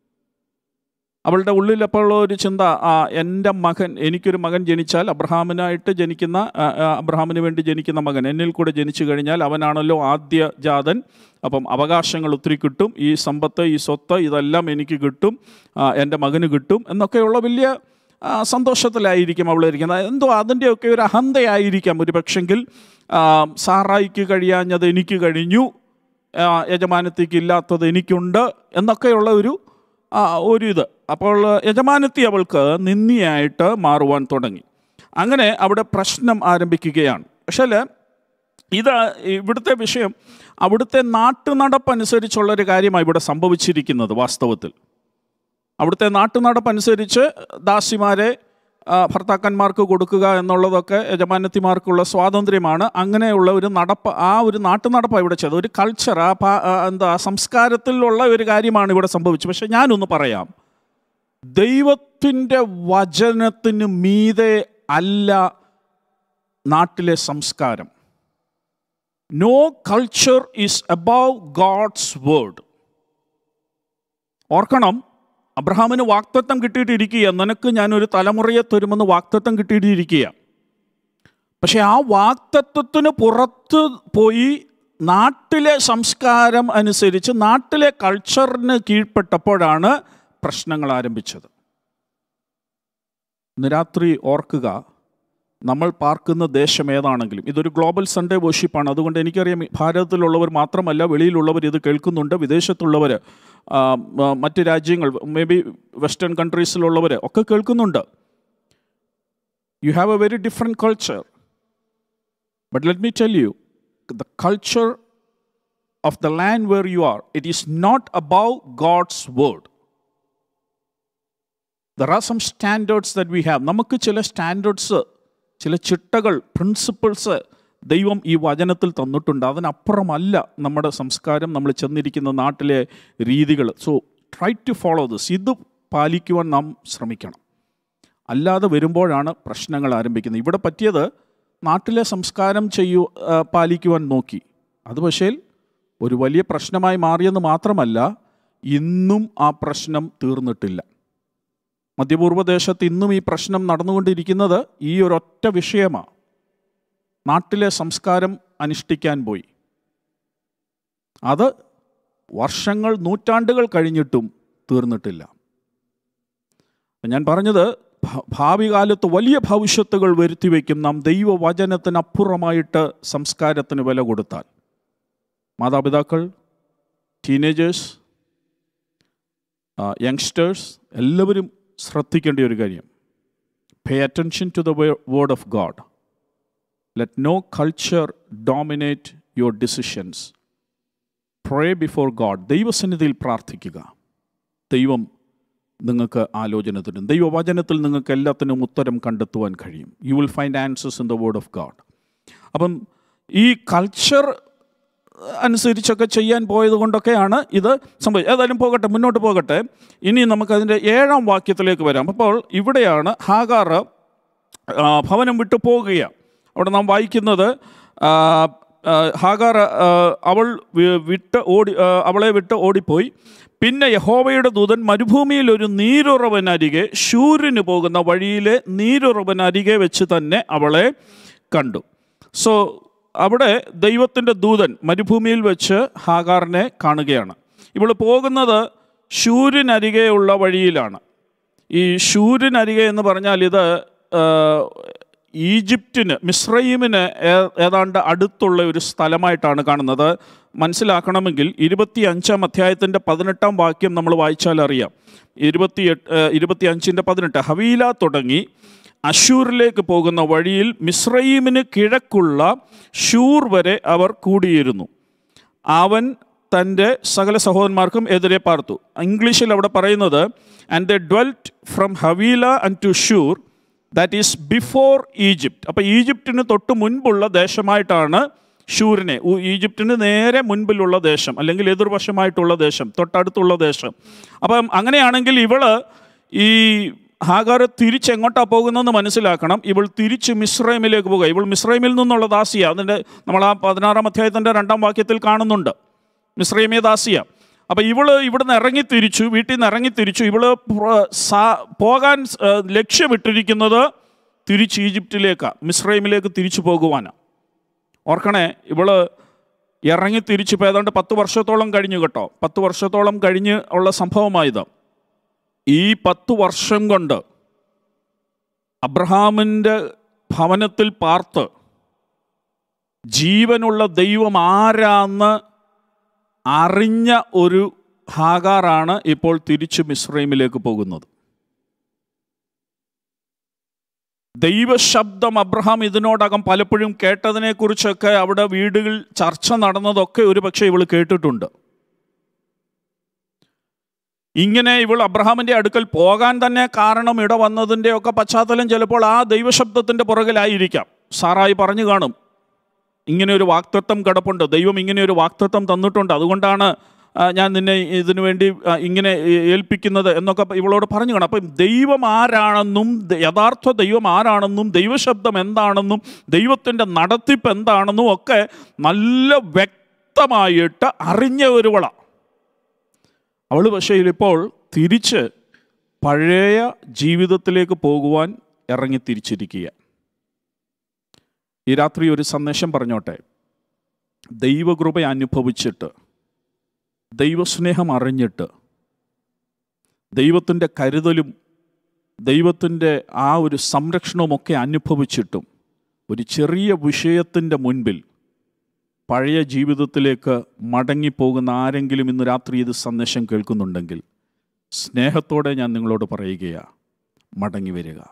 അവളുടെ ഉള്ളിൽ അപ്പോൾ ഒരു ചിന്ത ആ എൻ്റെ മകൻ എനിക്കൊരു മകൻ ജനിച്ചാൽ അബ്രഹാമിനായിട്ട് ജനിക്കുന്ന ആ, ആ, അബ്രഹാമിന് വേണ്ടി ജനിക്കുന്ന മകൻ എന്നിൽ കൂടെ ജനിച്ചു കഴിഞ്ഞാൽ അവനാണല്ലോ ആദ്യ ജാതൻ അപ്പം അവകാശങ്ങൾ ഒത്തിരി കിട്ടും ഈ സമ്പത്ത് ഈ സ്വത്ത് ഇതെല്ലാം എനിക്ക് കിട്ടും ആ, എൻ്റെ മകന് കിട്ടും എന്നൊക്കെയുള്ള വലിയ ആ, സന്തോഷത്തിലായിരിക്കും അവൾ ഇരിക്കുന്നത് എന്തോ അതിൻ്റെയൊക്കെ ഒരു അഹന്തയായിരിക്കാം ഒരു പക്ഷെങ്കിൽ സാറായിക്ക് കഴിയാഞ്ഞത് എനിക്ക് കഴിഞ്ഞു ആ, യജമാനത്തിക്ക് ഇല്ലാത്തത് എനിക്കുണ്ട് എന്നൊക്കെയുള്ള ഒരു ആ, ഒരു ഇത് അപ്പോൾ യജമാനത്തി അവൾക്ക് നിന്ദിയായിട്ട് മാറുവാൻ തുടങ്ങി അങ്ങനെ അവിടെ പ്രശ്നം ആരംഭിക്കുകയാണ് പക്ഷേ ഇത് ഇവിടുത്തെ വിഷയം അവിടുത്തെ നാട്ടുനടപ്പനുസരിച്ചുള്ളൊരു കാര്യമാണ് ഇവിടെ സംഭവിച്ചിരിക്കുന്നത് വാസ്തവത്തിൽ അവിടുത്തെ നാട്ടുനടപ്പനുസരിച്ച് ദാസിമാരെ ആ, ഭർത്താക്കന്മാർക്ക് കൊടുക്കുക എന്നുള്ളതൊക്കെ യജമാനത്തിമാർക്കുള്ള സ്വാതന്ത്ര്യമാണ് അങ്ങനെയുള്ള ഒരു നടപ്പ് ആ ഒരു നാട്ടുനടപ്പാണ് ഇവിടെ ചെയ്തത് ഒരു കൾച്ചർ ആ പാ- ആ, എന്താ സംസ്കാരത്തിലുള്ള ഒരു കാര്യമാണ് ഇവിടെ സംഭവിച്ചത് പക്ഷെ ഞാനൊന്ന് പറയാം ദൈവത്തിൻ്റെ വചനത്തിന് മീതെ അല്ല നാട്ടിലെ സംസ്കാരം no culture is above God's word ഓർക്കണം അബ്രഹാമിന് വാക്തത്വം കിട്ടിയിട്ടിരിക്കുക നിനക്ക് ഞാനൊരു തലമുറയെ തരുമെന്ന് വാക്തത്വം കിട്ടിയിട്ടിരിക്കുക പക്ഷെ ആ വാക്തത്വത്തിന് പുറത്ത് പോയി നാട്ടിലെ സംസ്കാരം അനുസരിച്ച് നാട്ടിലെ കൾച്ചറിന് കീഴ്പ്പെട്ടപ്പോഴാണ് പ്രശ്നങ്ങൾ ആരംഭിച്ചത് ഇന്ന് രാത്രി ഓർക്കുക നമ്മൾ പാർക്കുന്ന ദേശം ഏതാണെങ്കിലും ഇതൊരു ഗ്ലോബൽ സൺഡേ വർഷിപ്പാണ് അതുകൊണ്ട് എനിക്കറിയാം ഭാരതത്തിലുള്ളവർ മാത്രമല്ല വെളിയിലുള്ളവർ ഇത് കേൾക്കുന്നുണ്ട് വിദേശത്തുള്ളവർ ആ, മ- മറ്റ് രാജ്യങ്ങൾ മേ ബി വെസ്റ്റേൺ കൺട്രീസിലുള്ളവർ ഒക്കെ കേൾക്കുന്നുണ്ട് you have a very different culture but let me tell you the culture of the land where you are it is not above God's word there are some standards that we have നമുക്ക് ചില standards ചില ചിട്ടകൾ principles ദൈവം ഈ വചനത്തിൽ തന്നിട്ടുണ്ട് അതിനപ്പുറമല്ല നമ്മുടെ സംസ്കാരം നമ്മൾ ചെന്നിരിക്കുന്ന നാട്ടിലെ രീതികൾ so try to follow this ഇത് പാലിക്കുവാൻ നാം ശ്രമിക്കണം അല്ലാതെ വരുമ്പോഴാണ് പ്രശ്നങ്ങൾ ആരംഭിക്കുന്നത് ഇവിടെ പറ്റിയത് നാട്ടിലെ സംസ്കാരം ചെയ്യൂ ആ, പാലിക്കുവാൻ നോക്കി അത് പക്ഷേ ഒരു വലിയ പ്രശ്നമായി മാറിയെന്ന് മാത്രമല്ല ഇന്നും ആ പ്രശ്നം തീർന്നിട്ടില്ല മധ്യപൂർവ്വദേശത്ത് ഇന്നും ഈ പ്രശ്നം നടന്നുകൊണ്ടിരിക്കുന്നത് ഈ ഒരൊറ്റ വിഷയമാണ് നാട്ടിലെ സംസ്കാരം അനുഷ്ഠിക്കാൻ പോയി അത് വർഷങ്ങൾ നൂറ്റാണ്ടുകൾ കഴിഞ്ഞിട്ടും തീർന്നിട്ടില്ല ഞാൻ പറഞ്ഞത് ഭ- ഭാവി കാലത്ത് വലിയ ഭവിഷ്യത്തുകൾ വരുത്തി വയ്ക്കും നാം ദൈവവചനത്തിനപ്പുറമായിട്ട് സംസ്കാരത്തിന് വില കൊടുത്താൽ മാതാപിതാക്കൾ ടീനേജേഴ്സ് യങ്സ്റ്റേഴ്സ് എല്ലാവരും ശ്രദ്ധിക്കേണ്ട ഒരു കാര്യം pay attention to the word of God let no culture dominate your decisions pray before God ദൈവസന്നിധിയിൽ പ്രാർത്ഥിക്കുക ദൈവം നിങ്ങൾക്ക് ആലോചന തരും ദൈവവചനത്തിൽ നിങ്ങൾക്ക് എല്ലാത്തിനും ഉത്തരം കണ്ടെത്തുവാൻ കഴിയും you will find answers in the word of God അപ്പം ഈ കൾച്ചർ അനുസരിച്ചൊക്കെ ചെയ്യാൻ പോയത് കൊണ്ടൊക്കെയാണ് ഇത് സംഭവിച്ചത് ഏതായാലും പോകട്ടെ മുന്നോട്ട് പോകട്ടെ ഇനി നമുക്കതിൻ്റെ ഏഴാം വാക്യത്തിലേക്ക് വരാം അപ്പോൾ ഇവിടെയാണ് ഹാഗാർ ആ, ഭവനം വിട്ടു പോകുകയാണ് അവിടെ നാം വായിക്കുന്നത് ആ, ആ, ഹാഗാർ ആ, അവൾ വി- വിട്ട് ഓടി ആ, അവളെ വിട്ട് ഓടിപ്പോയി പിന്നെ യഹോവയുടെ ദൂതൻ മരുഭൂമിയിൽ ഒരു നീരുറവനരികെ ശൂര്യന് പോകുന്ന വഴിയിലെ നീരുറവനരികെ വെച്ച് തന്നെ അവളെ കണ്ടു സോ അവിടെ ദൈവത്തിൻ്റെ ദൂതൻ മരുഭൂമിയിൽ വെച്ച് ഹാഗാറിനെ കാണുകയാണ് ഇവൾ പോകുന്നത് ശൂര്യനരികെയുള്ള വഴിയിലാണ് ഈ ശൂര്യനരികെ എന്ന് പറഞ്ഞാൽ ഇത് ആ, ഈജിപ്തിന് മിസ്രൈമിന് ഏ- ഏതാണ്ട് അടുത്തുള്ള ഒരു സ്ഥലമായിട്ടാണ് കാണുന്നത് മനസ്സിലാക്കണമെങ്കിൽ ഇരുപത്തി അഞ്ചാം അധ്യായത്തിൻ്റെ പതിനെട്ടാം വാക്യം നമ്മൾ വായിച്ചാൽ അറിയാം ഇരുപത്തി എട്ട് ഇരുപത്തി അഞ്ചിൻ്റെ പതിനെട്ട് ഹവീല തുടങ്ങി അശൂറിലേക്ക് പോകുന്ന വഴിയിൽ മിസ്രൈമിന് കിഴക്കുള്ള ഷൂർ വരെ അവർ കൂടിയിരുന്നു അവൻ തൻ്റെ സകല സഹോദരന്മാർക്കും എതിരെ പാർത്തു ഇംഗ്ലീഷിൽ അവിടെ പറയുന്നത് and the dwelt from Havilah and to Shur that is before Egypt അപ്പോൾ ഈജിപ്തിന് തൊട്ട് മുൻപുള്ള ദേശമായിട്ടാണ് ഷൂരിനെ ഉ- ഈജിപ്തിന് നേരെ മുൻപിലുള്ള ദേശം അല്ലെങ്കിൽ എതിർവശമായിട്ടുള്ള ദേശം തൊട്ടടുത്തുള്ള ദേശം അപ്പം അങ്ങനെയാണെങ്കിൽ ഇവള് ഈ ഹാഗാർ തിരിച്ചെങ്ങോട്ടാണ് പോകുന്നതെന്ന് മനസ്സിലാക്കണം ഇവൾ തിരിച്ച് മിസ്രൈമിലേക്ക് പോകുക ഇവൾ മിസ്രൈമിൽ നിന്നുള്ള ദാസിയ അതിൻ്റെ നമ്മൾ ആ പതിനാറാം അധ്യായത്തിൻ്റെ രണ്ടാം വാക്യത്തിൽ കാണുന്നുണ്ട് മിസ്രൈമിയ ദാസിയ അപ്പം ഇവള് ഇവിടുന്ന് ഇറങ്ങി തിരിച്ചു വീട്ടിൽ നിന്ന് ഇറങ്ങി തിരിച്ചു ഇവള് പ്ര- സാ- പോകാൻ ആ, ലക്ഷ്യമിട്ടിരിക്കുന്നത് തിരിച്ച് ഈജിപ്തിലേക്കാണ് മിസ്രൈമിലേക്ക് തിരിച്ചു പോകുവാനാണ് ഓർക്കണേ ഇവള് ഇറങ്ങി തിരിച്ചിപ്പോൾ ഏതാണ്ട് പത്ത് വർഷത്തോളം കഴിഞ്ഞു കേട്ടോ പത്ത് വർഷത്തോളം കഴിഞ്ഞ് ഉള്ള സംഭവമായത് ഈ പത്ത് വർഷം കൊണ്ട് അബ്രഹാമിൻ്റെ ഭവനത്തിൽ പാർത്ത് ജീവനുള്ള ദൈവം ആരാന്ന് അറിഞ്ഞ ഒരു ഹാഗാറാണ് ഇപ്പോൾ തിരിച്ച് മിസ്രൈമിലേക്ക് പോകുന്നത് ദൈവശബ്ദം അബ്രഹാം ഇതിനോടകം പലപ്പോഴും കേട്ടതിനെക്കുറിച്ചൊക്കെ അവിടെ വീടുകൾ ചർച്ച നടന്നതൊക്കെ ഒരു പക്ഷേ ഇവൾ കേട്ടിട്ടുണ്ട് ഇങ്ങനെ ഇവൾ അബ്രഹാമിൻ്റെ അടുക്കൽ പോകാൻ തന്നെ കാരണം ഇട വന്നതിൻ്റെ ഒക്കെ പശ്ചാത്തലം ചിലപ്പോൾ ആ ദൈവശബ്ദത്തിൻ്റെ പുറകിലായിരിക്കാം സാറായി പറഞ്ഞു കാണും ഇങ്ങനെ ഒരു വാക്തത്വം കിടപ്പുണ്ട് ദൈവം ഇങ്ങനെ ഒരു വാക്തത്വം തന്നിട്ടുണ്ട് അതുകൊണ്ടാണ് ആ, ഞാൻ നിന്നെ ഇതിനു വേണ്ടി ആ, ഇങ്ങനെ ഏ- ഏൽപ്പിക്കുന്നത് എന്നൊക്കെ ഇവളോട് പറഞ്ഞു കാണാം അപ്പം ദൈവം ആരാണെന്നും ദ- യഥാർത്ഥ ദൈവം ആരാണെന്നും ദൈവശബ്ദം എന്താണെന്നും ദൈവത്തിൻ്റെ നടത്തിപ്പ് എന്താണെന്നും ഒക്കെ നല്ല വ്യക്തമായിട്ട് അറിഞ്ഞ ഒരുവളാണ് അവൾ പക്ഷേ ഇപ്പോൾ തിരിച്ച് പഴയ ജീവിതത്തിലേക്ക് പോകുവാൻ ഇറങ്ങി തിരിച്ചിരിക്കുക ഈ രാത്രി ഒരു സന്ദേശം പറഞ്ഞോട്ടെ ദൈവകൃപ അനുഭവിച്ചിട്ട് ദൈവസ്നേഹം അറിഞ്ഞിട്ട് ദൈവത്തിൻ്റെ കരുതലും ദൈവത്തിൻ്റെ ആ ഒരു സംരക്ഷണവുമൊക്കെ അനുഭവിച്ചിട്ടും ഒരു ചെറിയ വിഷയത്തിൻ്റെ മുൻപിൽ പഴയ ജീവിതത്തിലേക്ക് മടങ്ങിപ്പോകുന്ന ആരെങ്കിലും ഇന്ന് രാത്രി ഇത് സന്ദേശം കേൾക്കുന്നുണ്ടെങ്കിൽ സ്നേഹത്തോടെ ഞാൻ നിങ്ങളോട് പറയുകയാണ് മടങ്ങി വരിക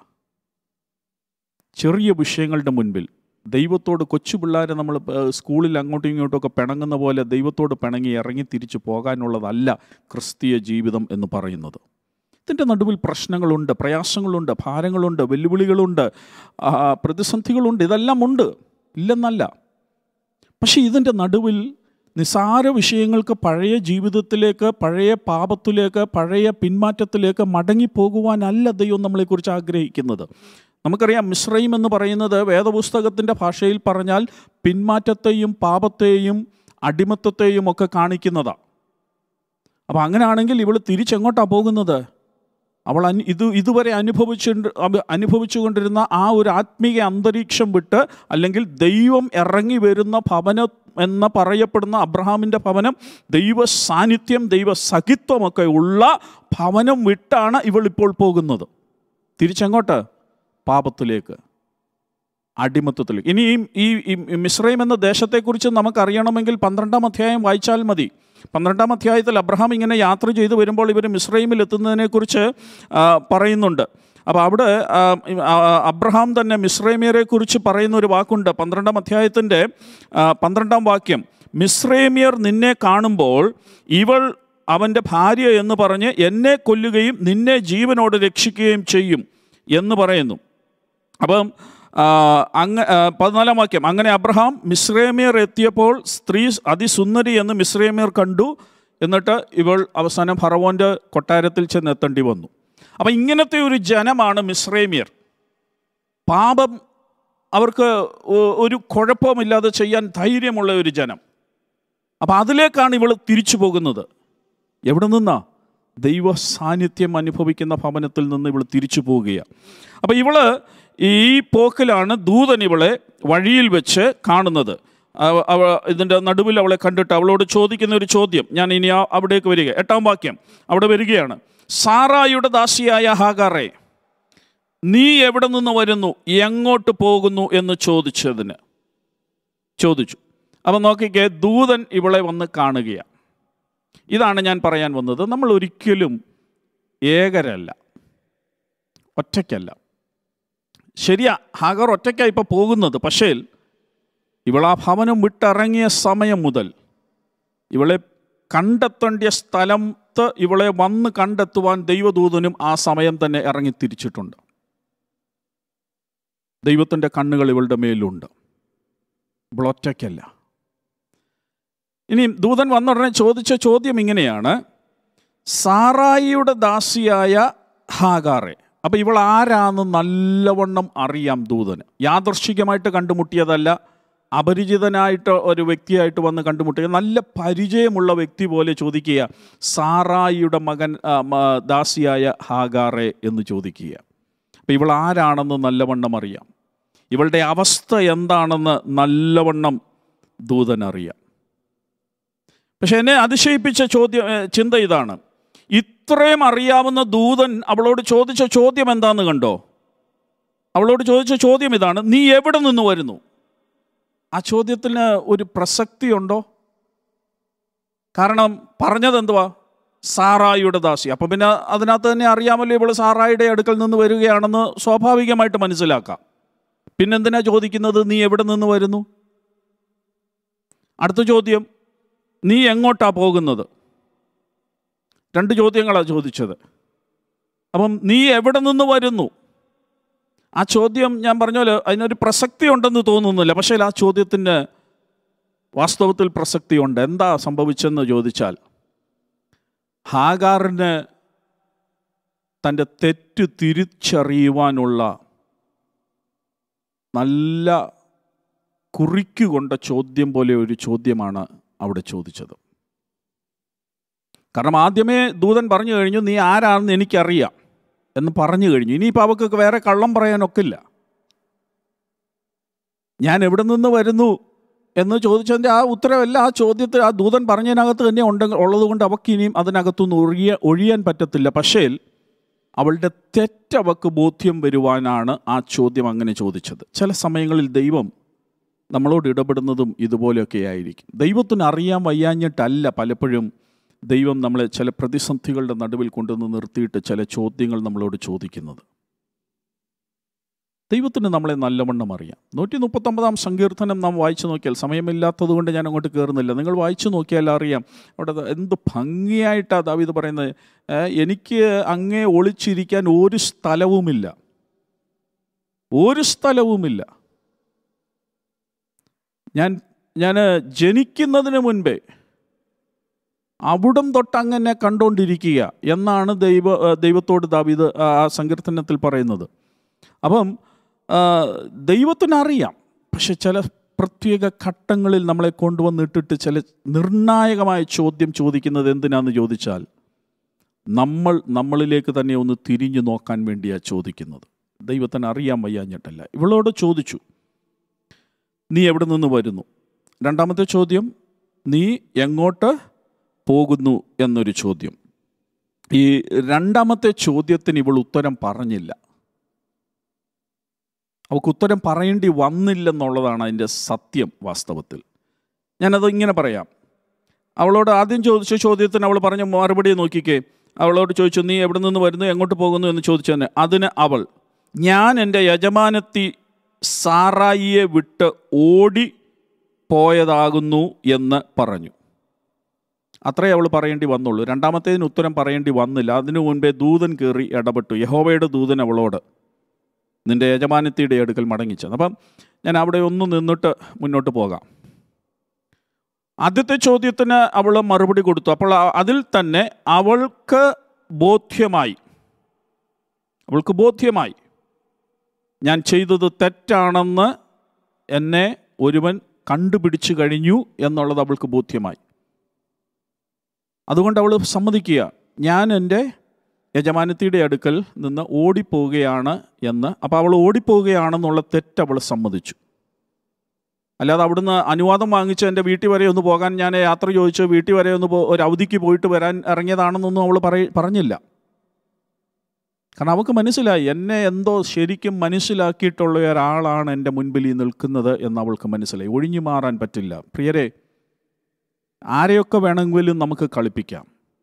ചെറിയ വിഷയങ്ങളുടെ മുൻപിൽ ദൈവത്തോട് കൊച്ചു പിള്ളേരെ നമ്മൾ ഏഹ്, സ്കൂളിൽ അങ്ങോട്ടും ഇങ്ങോട്ടും ഒക്കെ പിണങ്ങുന്ന പോലെ ദൈവത്തോട് പിണങ്ങി ഇറങ്ങി തിരിച്ചു പോകാനുള്ളതല്ല ക്രിസ്തീയ ജീവിതം എന്ന് പറയുന്നത് ഇതിൻ്റെ നടുവിൽ പ്രശ്നങ്ങളുണ്ട് പ്രയാസങ്ങളുണ്ട് ഭാരങ്ങളുണ്ട് വെല്ലുവിളികളുണ്ട് ആ, പ്രതിസന്ധികളുണ്ട് ഇതെല്ലാം ഉണ്ട് ഇല്ലെന്നല്ല പക്ഷേ ഇതിൻ്റെ നടുവിൽ നിസാര വിഷയങ്ങൾക്ക് പഴയ ജീവിതത്തിലേക്ക് പഴയ പാപത്തിലേക്ക് പഴയ പിന്മാറ്റത്തിലേക്ക് മടങ്ങിപ്പോകുവാനല്ല ദൈവം നമ്മളെക്കുറിച്ച് ആഗ്രഹിക്കുന്നത് നമുക്കറിയാം മിശ്രയും എന്ന് പറയുന്നത് വേദപുസ്തകത്തിൻ്റെ ഭാഷയിൽ പറഞ്ഞാൽ പിന്മാറ്റത്തെയും പാപത്തെയും അടിമത്തത്തെയും ഒക്കെ കാണിക്കുന്നതാണ് അപ്പോൾ അങ്ങനെയാണെങ്കിൽ ഇവൾ തിരിച്ചെങ്ങോട്ടാണ് പോകുന്നത് അവൾ അനു ഇത് ഇതുവരെ അനുഭവിച്ചു അനുഭവിച്ചുകൊണ്ടിരുന്ന ആ ഒരു ആത്മീയ അന്തരീക്ഷം വിട്ട് അല്ലെങ്കിൽ ദൈവം ഇറങ്ങി വരുന്ന ഭവനം എന്ന് പറയപ്പെടുന്ന അബ്രഹാമിൻ്റെ ഭവനം ദൈവ സാന്നിധ്യം ദൈവ സഖിത്വമൊക്കെ ഉള്ള ഭവനം വിട്ടാണ് ഇവൾ ഇപ്പോൾ പോകുന്നത് തിരിച്ചെങ്ങോട്ട് പാപത്തിലേക്ക് അടിമത്തത്തിലേക്ക് ഇനി ഈ ഈ ഈ മിശ്രൈം എന്ന ദേശത്തെക്കുറിച്ച് നമുക്കറിയണമെങ്കിൽ പന്ത്രണ്ടാം അധ്യായം വായിച്ചാൽ മതി പന്ത്രണ്ടാം അധ്യായത്തിൽ അബ്രഹാം ഇങ്ങനെ യാത്ര ചെയ്തു വരുമ്പോൾ ഇവർ മിശ്രൈമിൽ എത്തുന്നതിനെക്കുറിച്ച് ആ, പറയുന്നുണ്ട് അപ്പോൾ അവിടെ ആ, ആ, അബ്രഹാം തന്നെ മിശ്രൈമിയരെ കുറിച്ച് പറയുന്ന ഒരു വാക്കുണ്ട് പന്ത്രണ്ടാം അധ്യായത്തിൻ്റെ ആ, പന്ത്രണ്ടാം വാക്യം മിശ്രൈമിയർ നിന്നെ കാണുമ്പോൾ ഇവൾ അവൻ്റെ ഭാര്യ എന്ന് പറഞ്ഞ് എന്നെ കൊല്ലുകയും നിന്നെ ജീവനോട് രക്ഷിക്കുകയും ചെയ്യും എന്ന് പറയുന്നു അപ്പം ആ, അങ്ങ ആ, പതിനാലാം വാക്യം അങ്ങനെ അബ്രഹാം മിശ്രേമിയർ എത്തിയപ്പോൾ സ്ത്രീ അതിസുന്ദരി എന്ന് മിശ്രേമിയർ കണ്ടു എന്നിട്ട് ഇവൾ അവസാനം ഫറവോൻ്റെ കൊട്ടാരത്തിൽ ചെന്ന് എത്തേണ്ടി വന്നു അപ്പം ഇങ്ങനത്തെ ഒരു ജനമാണ് മിശ്രേമിയർ പാപം അവർക്ക് ഒ- ഒരു കുഴപ്പമില്ലാതെ ചെയ്യാൻ ധൈര്യമുള്ള ഒരു ജനം അപ്പം അതിലേക്കാണ് ഇവൾ തിരിച്ചു പോകുന്നത് എവിടെ നിന്നാ ദൈവ സാന്നിധ്യം അനുഭവിക്കുന്ന ഭവനത്തിൽ നിന്ന് ഇവൾ തിരിച്ചു പോവുകയാണ് അപ്പം ഇവള് ഈ പോക്കിലാണ് ദൂതൻ ഇവളെ വഴിയിൽ വെച്ച് കാണുന്നത് അവ- അവ ഇതിൻ്റെ നടുവിൽ അവളെ കണ്ടിട്ട് അവളോട് ചോദിക്കുന്ന ഒരു ചോദ്യം ഞാൻ ഇനി ആ- അവിടേക്ക് വരിക എട്ടാം വാക്യം അവിടെ വരികയാണ് സാറായുടെ ദാസിയായ ഹാഗാറെ നീ എവിടെ നിന്ന് വരുന്നു എങ്ങോട്ട് പോകുന്നു എന്ന് ചോദിച്ചതിന് ചോദിച്ചു അപ്പം നോക്കിക്കേ ദൂതൻ ഇവളെ വന്ന് കാണുകയാണ് ഇതാണ് ഞാൻ പറയാൻ വന്നത് നമ്മൾ ഒരിക്കലും ഏകരല്ല ഒറ്റയ്ക്കല്ല ശരിയാ ഹാഗർ ഒറ്റയ്ക്കാണ് ഇപ്പോൾ പോകുന്നത് പക്ഷേ ഇവൾ ആ ഭവനം വിട്ടിറങ്ങിയ സമയം മുതൽ ഇവളെ കണ്ടെത്തേണ്ട സ്ഥലത്ത് ഇവളെ വന്ന് കണ്ടെത്തുവാൻ ദൈവദൂതനും ആ സമയം തന്നെ ഇറങ്ങി തിരിച്ചിട്ടുണ്ട് ദൈവത്തിൻ്റെ കണ്ണുകൾ ഇവളുടെ മേലുണ്ട് ഇവൾ ഒറ്റയ്ക്കല്ല ഇനി ദൂതൻ വന്ന ഉടനെ ചോദിച്ച ചോദ്യം ഇങ്ങനെയാണ് സാറായിയുടെ ദാസിയായ ഹാഗാറെ അപ്പോൾ ഇവൾ ആരാന്ന് നല്ലവണ്ണം അറിയാം ദൂതന് യാദർശികമായിട്ട് കണ്ടുമുട്ടിയതല്ല അപരിചിതനായിട്ട് ഒരു വ്യക്തിയായിട്ട് വന്ന് കണ്ടുമുട്ടിയ നല്ല പരിചയമുള്ള വ്യക്തി പോലെ ചോദിക്കുക സാറായിയുടെ മകൻ ആ, മ- ദാസിയായ ഹാഗാറെ എന്ന് ചോദിക്കുക അപ്പം ഇവൾ ആരാണെന്ന് നല്ലവണ്ണം അറിയാം ഇവളുടെ അവസ്ഥ എന്താണെന്ന് നല്ലവണ്ണം ദൂതൻ അറിയാം പക്ഷെ എന്നെ അതിശയിപ്പിച്ച ചോദ്യം ഏ, ചിന്ത ഇതാണ് ഇത്രയും അറിയാവുന്ന ദൂതൻ അവളോട് ചോദിച്ച ചോദ്യം എന്താന്ന് കണ്ടോ അവളോട് ചോദിച്ച ചോദ്യം ഇതാണ് നീ എവിടെ നിന്ന് വരുന്നു ആ ചോദ്യത്തിന് ഒരു പ്രസക്തി ഉണ്ടോ കാരണം പറഞ്ഞത് എന്തുവാ സാറായിയുടെ ദാസി അപ്പം പിന്നെ അതിനകത്ത് തന്നെ അറിയാമല്ലോ ഇവൾ സാറായിയുടെ അടുക്കൽ നിന്ന് വരികയാണെന്ന് സ്വാഭാവികമായിട്ട് മനസ്സിലാക്കാം പിന്നെന്തിനാ ചോദിക്കുന്നത് നീ എവിടെ നിന്ന് വരുന്നു അടുത്ത ചോദ്യം നീ എങ്ങോട്ടാ പോകുന്നത് രണ്ട് ചോദ്യങ്ങളാണ് ചോദിച്ചത് അപ്പം നീ എവിടെ നിന്ന് വരുന്നു ആ ചോദ്യം ഞാൻ പറഞ്ഞ പോലെ അതിനൊരു പ്രസക്തി ഉണ്ടെന്ന് തോന്നുന്നില്ല പക്ഷേ ആ ചോദ്യത്തിന് വാസ്തവത്തിൽ പ്രസക്തിയുണ്ട് എന്താ സംഭവിച്ചെന്ന് ചോദിച്ചാൽ ഹാഗാറിന് തൻ്റെ തെറ്റ് തിരിച്ചറിയുവാനുള്ള നല്ല കുറിക്കുകൊണ്ട ചോദ്യം പോലെ ഒരു ചോദ്യമാണ് അവിടെ ചോദിച്ചത് കാരണം ആദ്യമേ ദൂതൻ പറഞ്ഞു കഴിഞ്ഞു നീ ആരാണെന്ന് എനിക്കറിയാം എന്ന് പറഞ്ഞു കഴിഞ്ഞു ഇനിയിപ്പോൾ അവർക്ക് വേറെ കള്ളം പറയാനൊക്കില്ല ഞാൻ എവിടെ നിന്ന് വരുന്നു എന്ന് ചോദിച്ചതിൻ്റെ ആ ഉത്തരവല്ല ആ ചോദ്യത്തിൽ ആ ദൂതൻ പറഞ്ഞതിനകത്ത് തന്നെ ഉണ്ടെങ്കിൽ ഉള്ളതുകൊണ്ട് അവൾക്ക് ഇനിയും അതിനകത്തുനിന്ന് ഒഴിയ ഒഴിയാൻ പറ്റത്തില്ല പക്ഷേ അവളുടെ തെറ്റവക്ക് ബോധ്യം വരുവാനാണ് ആ ചോദ്യം അങ്ങനെ ചോദിച്ചത് ചില സമയങ്ങളിൽ ദൈവം നമ്മളോട് ഇടപെടുന്നതും ഇതുപോലെയൊക്കെ ആയിരിക്കും ദൈവത്തിന് അറിയാൻ വയ്യാഞ്ഞിട്ടല്ല പലപ്പോഴും ദൈവം നമ്മളെ ചില പ്രതിസന്ധികളുടെ നടുവിൽ കൊണ്ടുവന്ന് നിർത്തിയിട്ട് ചില ചോദ്യങ്ങൾ നമ്മളോട് ചോദിക്കുന്നത് ദൈവത്തിന് നമ്മളെ നല്ലവണ്ണം അറിയാം നൂറ്റി മുപ്പത്തൊമ്പതാം സങ്കീർത്തനം നാം വായിച്ചു നോക്കിയാൽ സമയമില്ലാത്തത് കൊണ്ട് ഞാൻ അങ്ങോട്ട് കയറുന്നില്ല നിങ്ങൾ വായിച്ചു നോക്കിയാൽ അറിയാം അവിടെ ദ- എന്ത് ഭംഗിയായിട്ടാണ് ദാവീദ് പറയുന്നത് ഏ, എനിക്ക് അങ്ങേ ഒളിച്ചിരിക്കാൻ ഒരു സ്ഥലവുമില്ല ഒരു സ്ഥലവുമില്ല ഞാൻ ഞാൻ ജനിക്കുന്നതിന് മുൻപേ അവിടം തൊട്ട് അങ്ങനെ കണ്ടുകൊണ്ടിരിക്കുക എന്നാണ് ദൈവ ആ, ദൈവത്തോട് ദാവീദ് ആ ആ സങ്കീർത്തനത്തിൽ പറയുന്നത് അപ്പം ആ, ദൈവത്തിനറിയാം പക്ഷെ ചില പ്രത്യേക ഘട്ടങ്ങളിൽ നമ്മളെ കൊണ്ടുവന്നിട്ടിട്ട് ചില നിർണായകമായ ചോദ്യം ചോദിക്കുന്നത് എന്തിനാന്ന് ചോദിച്ചാൽ നമ്മൾ നമ്മളിലേക്ക് തന്നെ ഒന്ന് തിരിഞ്ഞു നോക്കാൻ വേണ്ടിയാണ് ചോദിക്കുന്നത് ദൈവത്തിന് അറിയാൻ വയ്യാഞ്ഞിട്ടല്ല ഇവളോട് ചോദിച്ചു നീ എവിടെ നിന്ന് വരുന്നു രണ്ടാമത്തെ ചോദ്യം നീ എങ്ങോട്ട് പോകുന്നു എന്നൊരു ചോദ്യം ഈ രണ്ടാമത്തെ ചോദ്യത്തിന് ഇവൾ ഉത്തരം പറഞ്ഞില്ല അവൾക്ക് ഉത്തരം പറയേണ്ടി വന്നില്ലെന്നുള്ളതാണ് അതിൻ്റെ സത്യം വാസ്തവത്തിൽ ഞാനത് ഇങ്ങനെ പറയാം അവളോട് ആദ്യം ചോദിച്ച ചോദ്യത്തിന് അവൾ പറഞ്ഞ മറുപടി നോക്കിക്കേ അവളോട് ചോദിച്ചു നീ എവിടെ നിന്ന് വരുന്നു എങ്ങോട്ട് പോകുന്നു എന്ന് ചോദിച്ചു തന്നെ അതിന് അവൾ ഞാൻ എൻ്റെ യജമാനത്തി സാറായിയെ വിട്ട് ഓടി പോയതാകുന്നു എന്ന് പറഞ്ഞു അത്രേ അവൾ പറയേണ്ടി വന്നുള്ളൂ രണ്ടാമത്തേതിന് ഉത്തരം പറയേണ്ടി വന്നില്ല അതിനു മുൻപേ ദൂതൻ കയറി ഇടപെട്ടു യഹോവയുടെ ദൂതൻ അവളോട് നിന്റെ യജമാനത്തിയുടെ അടുക്കൽ മടങ്ങിച്ചത് അപ്പം ഞാൻ അവിടെ ഒന്ന് നിന്നിട്ട് മുന്നോട്ട് പോകാം ആദ്യത്തെ ചോദ്യത്തിന് അവൾ മറുപടി കൊടുത്തു അപ്പോൾ ആ- അതിൽ തന്നെ അവൾക്ക് ബോധ്യമായി അവൾക്ക് ബോധ്യമായി ഞാൻ ചെയ്തത് തെറ്റാണെന്ന് എന്നെ ഒരുവൻ കണ്ടുപിടിച്ചു കഴിഞ്ഞു എന്നുള്ളത് അവൾക്ക് ബോധ്യമായി അതുകൊണ്ട് അവൾ സമ്മതിക്കുക ഞാൻ എൻ്റെ യജമാനത്തിയുടെ അടുക്കൽ നിന്ന് ഓടിപ്പോവുകയാണ് എന്ന് അപ്പോൾ അവൾ ഓടിപ്പോവുകയാണെന്നുള്ള തെറ്റ് അവൾ സമ്മതിച്ചു അല്ലാതെ അവിടുന്ന് അനുവാദം വാങ്ങിച്ച് എൻ്റെ വീട്ടിൽ വരെ ഒന്ന് പോകാൻ ഞാൻ യാത്ര ചോദിച്ച് വീട്ടിൽ വരെ ഒന്ന് പോ ഒരു അവധിക്ക് പോയിട്ട് വരാൻ ഇറങ്ങിയതാണെന്നൊന്നും അവൾ പറയ പറഞ്ഞില്ല കാരണം അവൾക്ക് മനസ്സിലായി എന്നെ എന്തോ ശരിക്കും മനസ്സിലാക്കിയിട്ടുള്ള ഒരാളാണ് എൻ്റെ മുൻപിൽ ഈ നിൽക്കുന്നത് എന്ന് അവൾക്ക് മനസ്സിലായി ഒഴിഞ്ഞു മാറാൻ പറ്റില്ല പ്രിയരെ ആരെയൊക്കെ വേണമെങ്കിലും നമുക്ക് കളിപ്പിക്കാം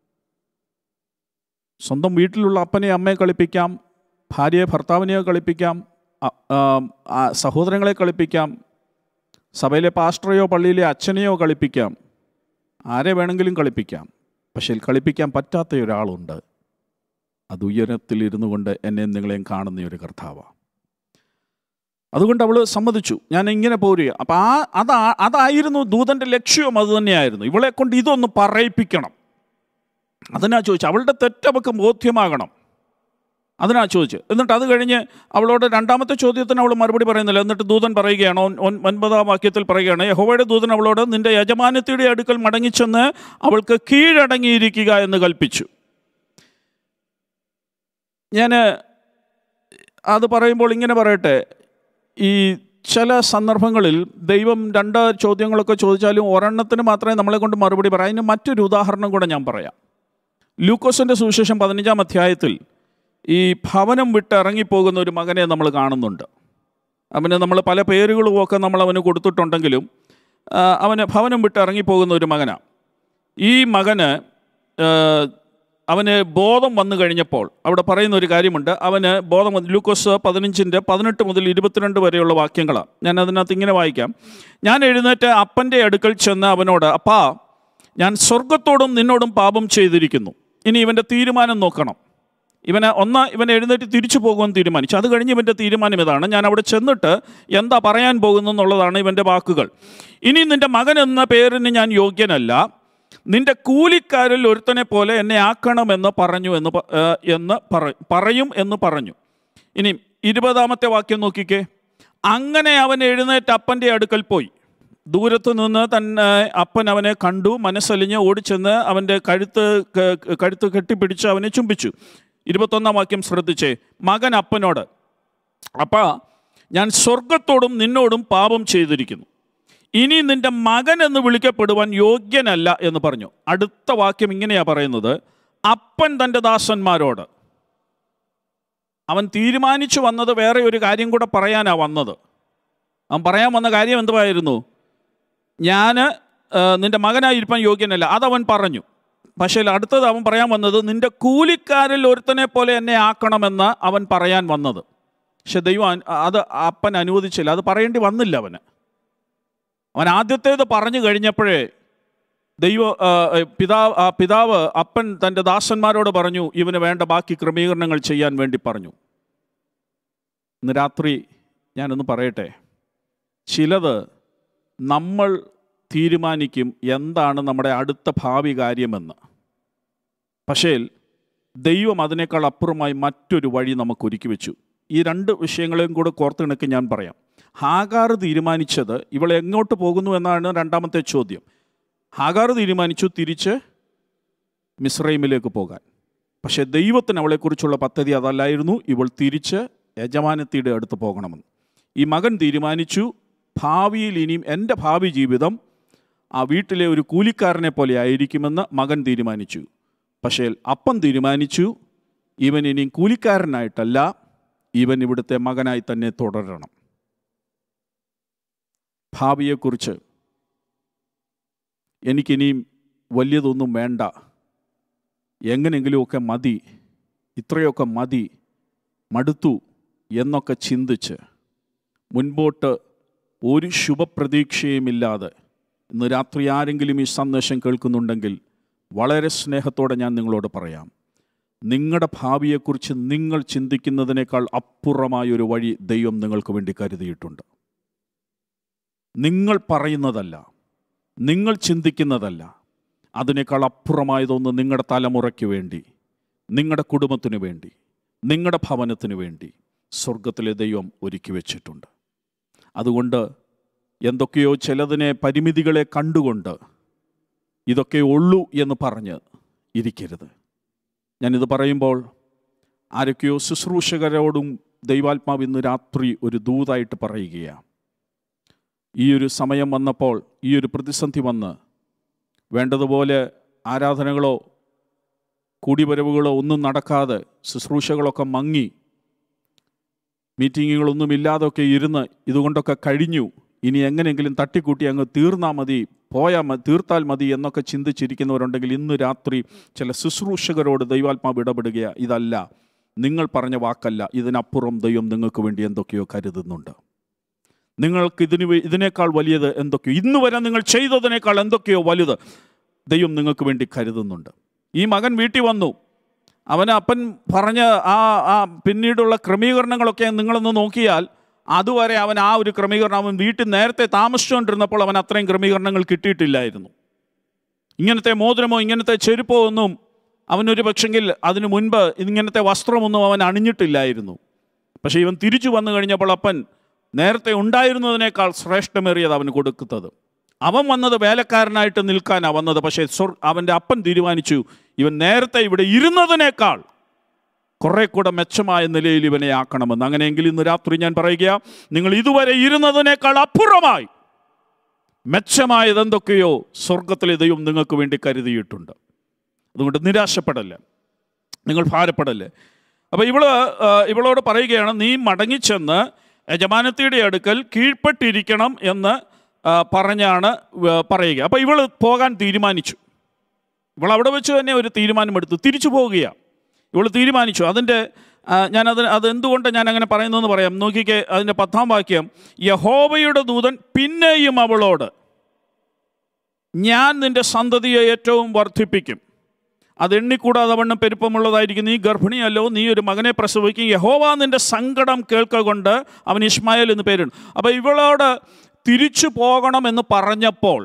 സ്വന്തം വീട്ടിലുള്ള അപ്പനെ അമ്മയെ കളിപ്പിക്കാം ഭാര്യയെ ഭർത്താവിനെയോ കളിപ്പിക്കാം അ- ആം, ആ സഹോദരങ്ങളെ കളിപ്പിക്കാം സഭയിലെ പാസ്റ്ററെയോ പള്ളിയിലെ അച്ഛനെയോ കളിപ്പിക്കാം ആരെ വേണമെങ്കിലും കളിപ്പിക്കാം പക്ഷേ കളിപ്പിക്കാൻ പറ്റാത്ത ഒരാളുണ്ട് അത് ഉയരത്തിൽ ഇരുന്നു കൊണ്ട് എന്നെ നിങ്ങളെയും കാണുന്ന ഒരു കർത്താവാണ് അതുകൊണ്ട് അവൾ സമ്മതിച്ചു ഞാൻ ഇങ്ങനെ പോരുക അപ്പം ആ അതാ അതായിരുന്നു ദൂതൻ്റെ ലക്ഷ്യവും അത് തന്നെയായിരുന്നു ഇവളെ കൊണ്ട് ഇതൊന്ന് പറയിപ്പിക്കണം അതിനാ ചോദിച്ചു അവളുടെ തെറ്റ് അവൾക്ക് ബോധ്യമാകണം അതിനാ ചോദിച്ചു എന്നിട്ട് അത് കഴിഞ്ഞ് അവളോട് രണ്ടാമത്തെ ചോദ്യത്തിന് അവൾ മറുപടി പറയുന്നില്ല എന്നിട്ട് ദൂതൻ പറയുകയാണ് ഒൻ- ഒൻ- ഒൻപതാം വാക്യത്തിൽ പറയുകയാണ് യഹോവയുടെ ദൂതൻ അവളോട് നിന്റെ യജമാനത്തിയുടെ അടുക്കൽ മടങ്ങിച്ചെന്ന് അവൾക്ക് കീഴടങ്ങിയിരിക്കുക എന്ന് കൽപ്പിച്ചു ഞാൻ അത് പറയുമ്പോൾ ഇങ്ങനെ പറയട്ടെ ഈ ചില സന്ദർഭങ്ങളിൽ ദൈവം രണ്ട് ചോദ്യങ്ങളൊക്കെ ചോദിച്ചാലും ഒരെണ്ണത്തിന് മാത്രമേ നമ്മളെ കൊണ്ട് മറുപടി പറയാം അതിന് മറ്റൊരു ഉദാഹരണം കൂടെ ഞാൻ പറയാം ലൂക്കോസിൻ്റെ സുവിശേഷം പതിനഞ്ചാം അധ്യായത്തിൽ ഈ ഭവനം വിട്ട് ഇറങ്ങിപ്പോകുന്ന ഒരു മകനെ നമ്മൾ കാണുന്നുണ്ട് അവന് നമ്മൾ പല പേരുകളും ഒക്കെ നമ്മൾ അവന് കൊടുത്തിട്ടുണ്ടെങ്കിലും ആ, അവന് ഭവനം വിട്ട് ഇറങ്ങിപ്പോകുന്ന ഒരു മകനാണ് ഈ മകന് ആ, അവന് ബോധം വന്നു കഴിഞ്ഞപ്പോൾ അവിടെ പറയുന്ന ഒരു കാര്യമുണ്ട് അവന് ബോധം വന്നു ലൂക്കോസ് പതിനഞ്ചിൻ്റെ പതിനെട്ട് മുതൽ ഇരുപത്തിരണ്ട് വരെയുള്ള വാക്യങ്ങളാണ് ഞാൻ അതിനകത്ത് ഇങ്ങനെ വായിക്കാം ഞാൻ എഴുന്നേറ്റ് അപ്പൻ്റെ അടുക്കൽ ചെന്ന് അവനോട് അപ്പാ ഞാൻ സ്വർഗത്തോടും നിന്നോടും പാപം ചെയ്തിരിക്കുന്നു ഇനി ഇവൻ്റെ തീരുമാനം നോക്കണം ഇവന് ഒന്ന് ഇവൻ എഴുന്നേറ്റ് തിരിച്ചു പോകുമെന്ന് തീരുമാനിച്ചു അത് കഴിഞ്ഞ് ഇവൻ്റെ തീരുമാനം ഇതാണ് ഞാൻ അവിടെ ചെന്നിട്ട് എന്താ പറയാൻ പോകുന്നു എന്നുള്ളതാണ് ഇവൻ്റെ വാക്കുകൾ ഇനി നിൻ്റെ മകൻ എന്ന പേരിന് ഞാൻ യോഗ്യനല്ല നിന്റെ കൂലിക്കാരിൽ ഒരുത്തനെ പോലെ എന്നെ ആക്കണമെന്ന് പറഞ്ഞു എന്ന് പ- ഏ, എന്ന് പറ പറയും എന്ന് പറഞ്ഞു ഇനി ഇരുപതാമത്തെ വാക്യം നോക്കിക്കേ അങ്ങനെ അവൻ എഴുന്നേറ്റ് അപ്പൻ്റെ അടുക്കൽ പോയി ദൂരത്ത് നിന്ന് തന്നെ അപ്പൻ അവനെ കണ്ടു മനസ്സലിഞ്ഞ് ഓടിച്ചെന്ന് അവൻ്റെ കഴുത്ത് ക- കഴുത്ത് കെട്ടിപ്പിടിച്ച് അവനെ ചുംബിച്ചു ഇരുപത്തൊന്നാം വാക്യം ശ്രദ്ധിച്ചേ മകൻ അപ്പനോട് അപ്പാ ഞാൻ സ്വർഗത്തോടും നിന്നോടും പാപം ചെയ്തിരിക്കുന്നു ഇനി നിന്റെ മകൻ എന്ന് വിളിക്കപ്പെടുവാൻ യോഗ്യനല്ല എന്ന് പറഞ്ഞു അടുത്ത വാക്യം ഇങ്ങനെയാ പറയുന്നത് അപ്പൻ തൻ്റെ ദാസന്മാരോട് അവൻ തീരുമാനിച്ചു വന്നത് വേറെ ഒരു കാര്യം കൂടെ പറയാനാ വന്നത് അവൻ പറയാൻ വന്ന കാര്യം എന്തുവായിരുന്നു ഞാൻ നിന്റെ മകനായിരിക്കാൻ യോഗ്യനല്ല അതവൻ പറഞ്ഞു പക്ഷേ അടുത്തത് അവൻ പറയാൻ വന്നത് നിന്റെ കൂലിക്കാരിൽ ഒരുത്തനെ പോലെ എന്നെ ആക്കണമെന്ന് അവൻ പറയാൻ വന്നത് പക്ഷെ ദൈവം അൻ- അത് അപ്പൻ അനുവദിച്ചില്ല അത് പറയേണ്ടി വന്നില്ല അവന് അവൻ ആദ്യത്തേത് പറഞ്ഞു കഴിഞ്ഞപ്പോഴേ ദൈവ ആ, പിതാവ് ആ, പിതാവ് അപ്പൻ തൻ്റെ ദാസന്മാരോട് പറഞ്ഞു ഇവന് വേണ്ട ബാക്കി ക്രമീകരണങ്ങൾ ചെയ്യാൻ വേണ്ടി പറഞ്ഞു ഇന്ന് രാത്രി ഞാനൊന്ന് പറയട്ടെ ചിലത് നമ്മൾ തീരുമാനിക്കും എന്താണ് നമ്മുടെ അടുത്ത ഭാവി കാര്യമെന്ന് പക്ഷേ ദൈവം അതിനേക്കാൾ അപ്പുറമായി മറ്റൊരു വഴി നമുക്ക് ഒരുക്കി വെച്ചു ഈ രണ്ട് വിഷയങ്ങളെയും കൂടെ കോർത്തിണക്കി ഞാൻ പറയാം ഹാഗാർ തീരുമാനിച്ചത് ഇവൾ എങ്ങോട്ട് പോകുന്നു എന്നാണ് രണ്ടാമത്തെ ചോദ്യം ഹാഗാർ തീരുമാനിച്ചു തിരിച്ച് മിസ്രൈമിലേക്ക് പോകാൻ പക്ഷേ ദൈവത്തിന് അവളെക്കുറിച്ചുള്ള പദ്ധതി അതല്ലായിരുന്നു ഇവൾ തിരിച്ച് യജമാനത്തിയുടെ അടുത്ത് പോകണമെന്ന് ഈ മകൻ തീരുമാനിച്ചു ഭാവിയിൽ ഇനിയും എൻ്റെ ഭാവി ജീവിതം ആ വീട്ടിലെ ഒരു കൂലിക്കാരനെ പോലെ ആയിരിക്കുമെന്ന് മകൻ തീരുമാനിച്ചു പക്ഷേ അപ്പൻ തീരുമാനിച്ചു ഇവൻ ഇനിയും കൂലിക്കാരനായിട്ടല്ല ഇവൻ ഇവിടുത്തെ മകനായി തന്നെ തുടരണം ഭാവിയെക്കുറിച്ച് എനിക്കിനിയും വലിയതൊന്നും വേണ്ട എങ്ങനെയെങ്കിലുമൊക്കെ മതി ഇത്രയൊക്കെ മതി മടുത്തു എന്നൊക്കെ ചിന്തിച്ച് മുൻപോട്ട് ഒരു ശുഭപ്രതീക്ഷയുമില്ലാതെ ഇന്ന് രാത്രി ആരെങ്കിലും ഈ സന്ദേശം കേൾക്കുന്നുണ്ടെങ്കിൽ വളരെ സ്നേഹത്തോടെ ഞാൻ നിങ്ങളോട് പറയാം നിങ്ങളുടെ ഭാവിയെക്കുറിച്ച് നിങ്ങൾ ചിന്തിക്കുന്നതിനേക്കാൾ അപ്പുറമായൊരു വഴി ദൈവം നിങ്ങൾക്ക് വേണ്ടി കരുതിയിട്ടുണ്ട് നിങ്ങൾ പറയുന്നതല്ല നിങ്ങൾ ചിന്തിക്കുന്നതല്ല അതിനേക്കാൾ അപ്പുറമായതൊന്ന് നിങ്ങളുടെ തലമുറയ്ക്ക് വേണ്ടി നിങ്ങളുടെ കുടുംബത്തിന് വേണ്ടി നിങ്ങളുടെ ഭവനത്തിന് വേണ്ടി സ്വർഗത്തിലെ ദൈവം ഒരുക്കി വെച്ചിട്ടുണ്ട് അതുകൊണ്ട് എന്തൊക്കെയോ ചിലതിനെ പരിമിതികളെ കണ്ടുകൊണ്ട് ഇതൊക്കെ ഉള്ളൂ എന്ന് പറഞ്ഞ് ഇരിക്കരുത് ഞാനിത് പറയുമ്പോൾ ആരൊക്കെയോ ശുശ്രൂഷകരോടും ദൈവാത്മാവ് ഇന്ന് രാത്രി ഒരു ദൂതായിട്ട് പറയുകയാണ് ഈ ഒരു സമയം വന്നപ്പോൾ ഈ ഒരു പ്രതിസന്ധി വന്ന് വേണ്ടതുപോലെ ആരാധനകളോ കൂടിവരവുകളോ ഒന്നും നടക്കാതെ ശുശ്രൂഷകളൊക്കെ മങ്ങി മീറ്റിങ്ങുകളൊന്നും ഇല്ലാതൊക്കെ ഇരുന്ന് ഇതുകൊണ്ടൊക്കെ കഴിഞ്ഞു ഇനി എങ്ങനെയെങ്കിലും തട്ടിക്കൂട്ടി അങ്ങ് തീർന്നാൽ മതി പോയാൽ മതി തീർത്താൽ മതി എന്നൊക്കെ ചിന്തിച്ചിരിക്കുന്നവരുണ്ടെങ്കിൽ ഇന്ന് രാത്രി ചില ശുശ്രൂഷകരോട് ദൈവാത്മാവ് ഇടപെടുക ഇതല്ല നിങ്ങൾ പറഞ്ഞ വാക്കല്ല ഇതിനപ്പുറം ദൈവം നിങ്ങൾക്ക് വേണ്ടി എന്തൊക്കെയോ കരുതുന്നുണ്ട് നിങ്ങൾക്ക് ഇതിന് വേ- ഇതിനേക്കാൾ വലിയത് എന്തൊക്കെയോ ഇന്ന് വരെ നിങ്ങൾ ചെയ്തതിനേക്കാൾ എന്തൊക്കെയോ വലുത് ദൈവം നിങ്ങൾക്ക് വേണ്ടി കരുതുന്നുണ്ട് ഈ മകൻ വീട്ടിൽ വന്നു അവന് അപ്പൻ പറഞ്ഞ ആ ആ പിന്നീടുള്ള ക്രമീകരണങ്ങളൊക്കെ നിങ്ങളൊന്ന് നോക്കിയാൽ അതുവരെ അവൻ ആ ഒരു ക്രമീകരണം അവൻ വീട്ടിൽ നേരത്തെ താമസിച്ചുകൊണ്ടിരുന്നപ്പോൾ അവൻ അത്രയും ക്രമീകരണങ്ങൾ കിട്ടിയിട്ടില്ലായിരുന്നു ഇങ്ങനത്തെ മോതിരമോ ഇങ്ങനത്തെ ചെരുപ്പോ ഒന്നും അവനൊരു പക്ഷെങ്കിൽ അതിനു മുൻപ് ഇങ്ങനത്തെ വസ്ത്രമൊന്നും അവൻ അണിഞ്ഞിട്ടില്ലായിരുന്നു പക്ഷേ ഇവൻ തിരിച്ചു വന്നു കഴിഞ്ഞപ്പോൾ അപ്പൻ നേരത്തെ ഉണ്ടായിരുന്നതിനേക്കാൾ ശ്രേഷ്ഠമേറിയത് അവന് കൊടുക്കുന്നത് അവൻ വന്നത് വേലക്കാരനായിട്ട് നിൽക്കാനാണ് വന്നത് പക്ഷേ സ്വർ അവൻ്റെ അപ്പൻ തീരുമാനിച്ചു ഇവൻ നേരത്തെ ഇവിടെ ഇരുന്നതിനേക്കാൾ കുറെ കൂടെ മെച്ചമായ നിലയിൽ ഇവനെ ആക്കണമെന്ന് അങ്ങനെയെങ്കിൽ ഇന്ന് രാത്രി ഞാൻ പറയുക നിങ്ങൾ ഇതുവരെ ഇരുന്നതിനേക്കാൾ അപ്പുറമായി മെച്ചമായത് എന്തൊക്കെയോ സ്വർഗത്തിലെ ദൈവം നിങ്ങൾക്ക് വേണ്ടി കരുതിയിട്ടുണ്ട് അതുകൊണ്ട് നിരാശപ്പെടല്ല നിങ്ങൾ ഭാരപ്പെടല്ലേ അപ്പോൾ ഇവള് ആ, ഇവളോട് പറയുകയാണ് നീ മടങ്ങിച്ചെന്ന് യജമാനത്തിയുടെ അടുക്കൽ കീഴ്പ്പെട്ടിരിക്കണം എന്ന് ആ, പറഞ്ഞാണ് വ- പറയുക അപ്പോൾ ഇവൾ പോകാൻ തീരുമാനിച്ചു ഇവൾ അവിടെ വെച്ച് തന്നെ ഒരു തീരുമാനമെടുത്തു തിരിച്ചു പോവുകയാണ് ഇവൾ തീരുമാനിച്ചു അതിൻ്റെ ആ, ഞാനത് അതെന്തുകൊണ്ട് ഞാൻ അങ്ങനെ പറയുന്നതെന്ന് പറയാം നോക്കിക്കേ അതിൻ്റെ പത്താം വാക്യം യഹോവയുടെ ദൂതൻ പിന്നെയും അവളോട് ഞാൻ നിന്റെ സന്തതിയെ ഏറ്റവും വർദ്ധിപ്പിക്കും അത് എണ്ണിക്കൂടാതെ വണ്ണം പെരുപ്പമുള്ളതായിരിക്കും നീ ഗർഭിണിയല്ലോ നീ ഒരു മകനെ പ്രസവിക്കും യഹോവ നിന്റെ സങ്കടം കേൾക്ക കൊണ്ട് അവൻ ഇസ്മായേൽ എന്ന് പേരുണ്ട് അപ്പോൾ ഇവളോട് തിരിച്ചു പോകണമെന്ന് പറഞ്ഞപ്പോൾ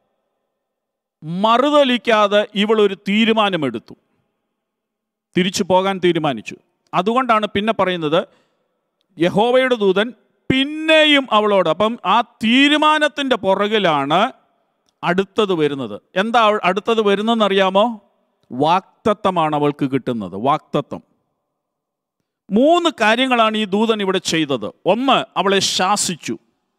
മറുതലിക്കാതെ ഇവൾ ഒരു തീരുമാനമെടുത്തു തിരിച്ചു പോകാൻ തീരുമാനിച്ചു അതുകൊണ്ടാണ് പിന്നെ പറയുന്നത് യഹോവയുടെ ദൂതൻ പിന്നെയും അവളോട് അപ്പം ആ തീരുമാനത്തിൻ്റെ പുറകിലാണ് അടുത്തത് വരുന്നത് എന്താ അവൾ- അടുത്തത് വരുന്നതെന്നറിയാമോ വാക്തത്വമാണ് അവൾക്ക് കിട്ടുന്നത് വാക്തത്വം മൂന്ന് കാര്യങ്ങളാണ് ഈ ദൂതൻ ഇവിടെ ചെയ്തത് ഒന്ന് അവളെ ശാസിച്ചു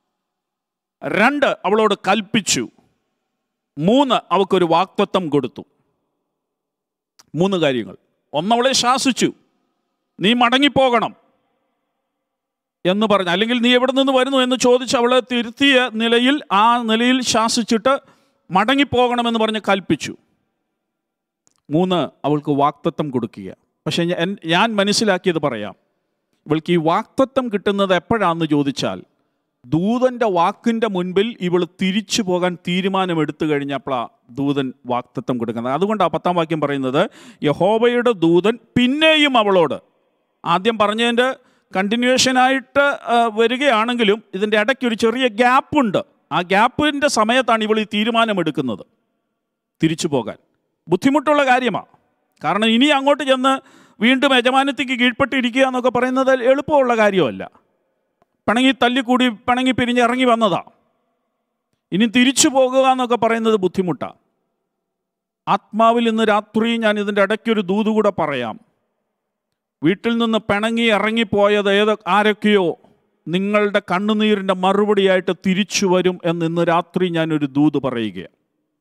രണ്ട് അവളോട് കൽപ്പിച്ചു മൂന്ന് അവൾക്കൊരു വാക്തത്വം കൊടുത്തു മൂന്ന് കാര്യങ്ങൾ ഒന്നവളെ ശാസിച്ചു നീ മടങ്ങിപ്പോകണം എന്ന് പറഞ്ഞു അല്ലെങ്കിൽ നീ എവിടെ നിന്ന് വരുന്നു എന്ന് ചോദിച്ച് അവളെ തിരുത്തിയ നിലയിൽ ആ നിലയിൽ ശാസിച്ചിട്ട് മടങ്ങിപ്പോകണമെന്ന് പറഞ്ഞ് കൽപ്പിച്ചു മൂന്ന് അവൾക്ക് വാക്തത്വം കൊടുക്കുക പക്ഷേ ഞാൻ- ഞാൻ മനസ്സിലാക്കിയത് പറയാം ഇവൾക്ക് ഈ വാക്തത്വം കിട്ടുന്നത് എപ്പോഴാണെന്ന് ചോദിച്ചാൽ ദൂതൻ്റെ വാക്കിൻ്റെ മുൻപിൽ ഇവൾ തിരിച്ചു പോകാൻ തീരുമാനമെടുത്തു കഴിഞ്ഞപ്പോഴാണ് ദൂതൻ വാക്തത്വം കൊടുക്കുന്നത് അതുകൊണ്ടാണ് പത്താം വാക്യം പറയുന്നത് യഹോവയുടെ ദൂതൻ പിന്നെയും അവളോട് ആദ്യം പറഞ്ഞതിൻ്റെ കണ്ടിന്യൂഷനായിട്ട് ആ, വരികയാണെങ്കിലും ഇതിൻ്റെ ഇടയ്ക്ക് ഒരു ചെറിയ ഗ്യാപ്പുണ്ട് ആ ഗ്യാപ്പിൻ്റെ സമയത്താണ് ഇവൾ ഈ തീരുമാനമെടുക്കുന്നത് തിരിച്ചു പോകാൻ ബുദ്ധിമുട്ടുള്ള കാര്യമാണ് കാരണം ഇനി അങ്ങോട്ട് ചെന്ന് വീണ്ടും യജമാനത്തിക്ക് കീഴ്പ്പെട്ടിരിക്കുക എന്നൊക്കെ പറയുന്നത് എളുപ്പമുള്ള കാര്യമല്ല പിണങ്ങി തല്ലിക്കൂടി പിണങ്ങി പിരിഞ്ഞ് ഇറങ്ങി വന്നതാ ഇനി തിരിച്ചു പോകുക എന്നൊക്കെ പറയുന്നത് ബുദ്ധിമുട്ടാണ് ആത്മാവിൽ ഇന്ന് രാത്രി ഞാൻ ഇതിൻ്റെ ഇടയ്ക്കൊരു ദൂത് കൂടെ പറയാം വീട്ടിൽ നിന്ന് പിണങ്ങി ഇറങ്ങിപ്പോയത് ഏത് ആരൊക്കെയോ നിങ്ങളുടെ കണ്ണുനീരിൻ്റെ മറുപടിയായിട്ട് തിരിച്ചു വരും എന്ന് ഇന്ന് രാത്രി ഞാനൊരു ദൂത് പറയുകയാണ്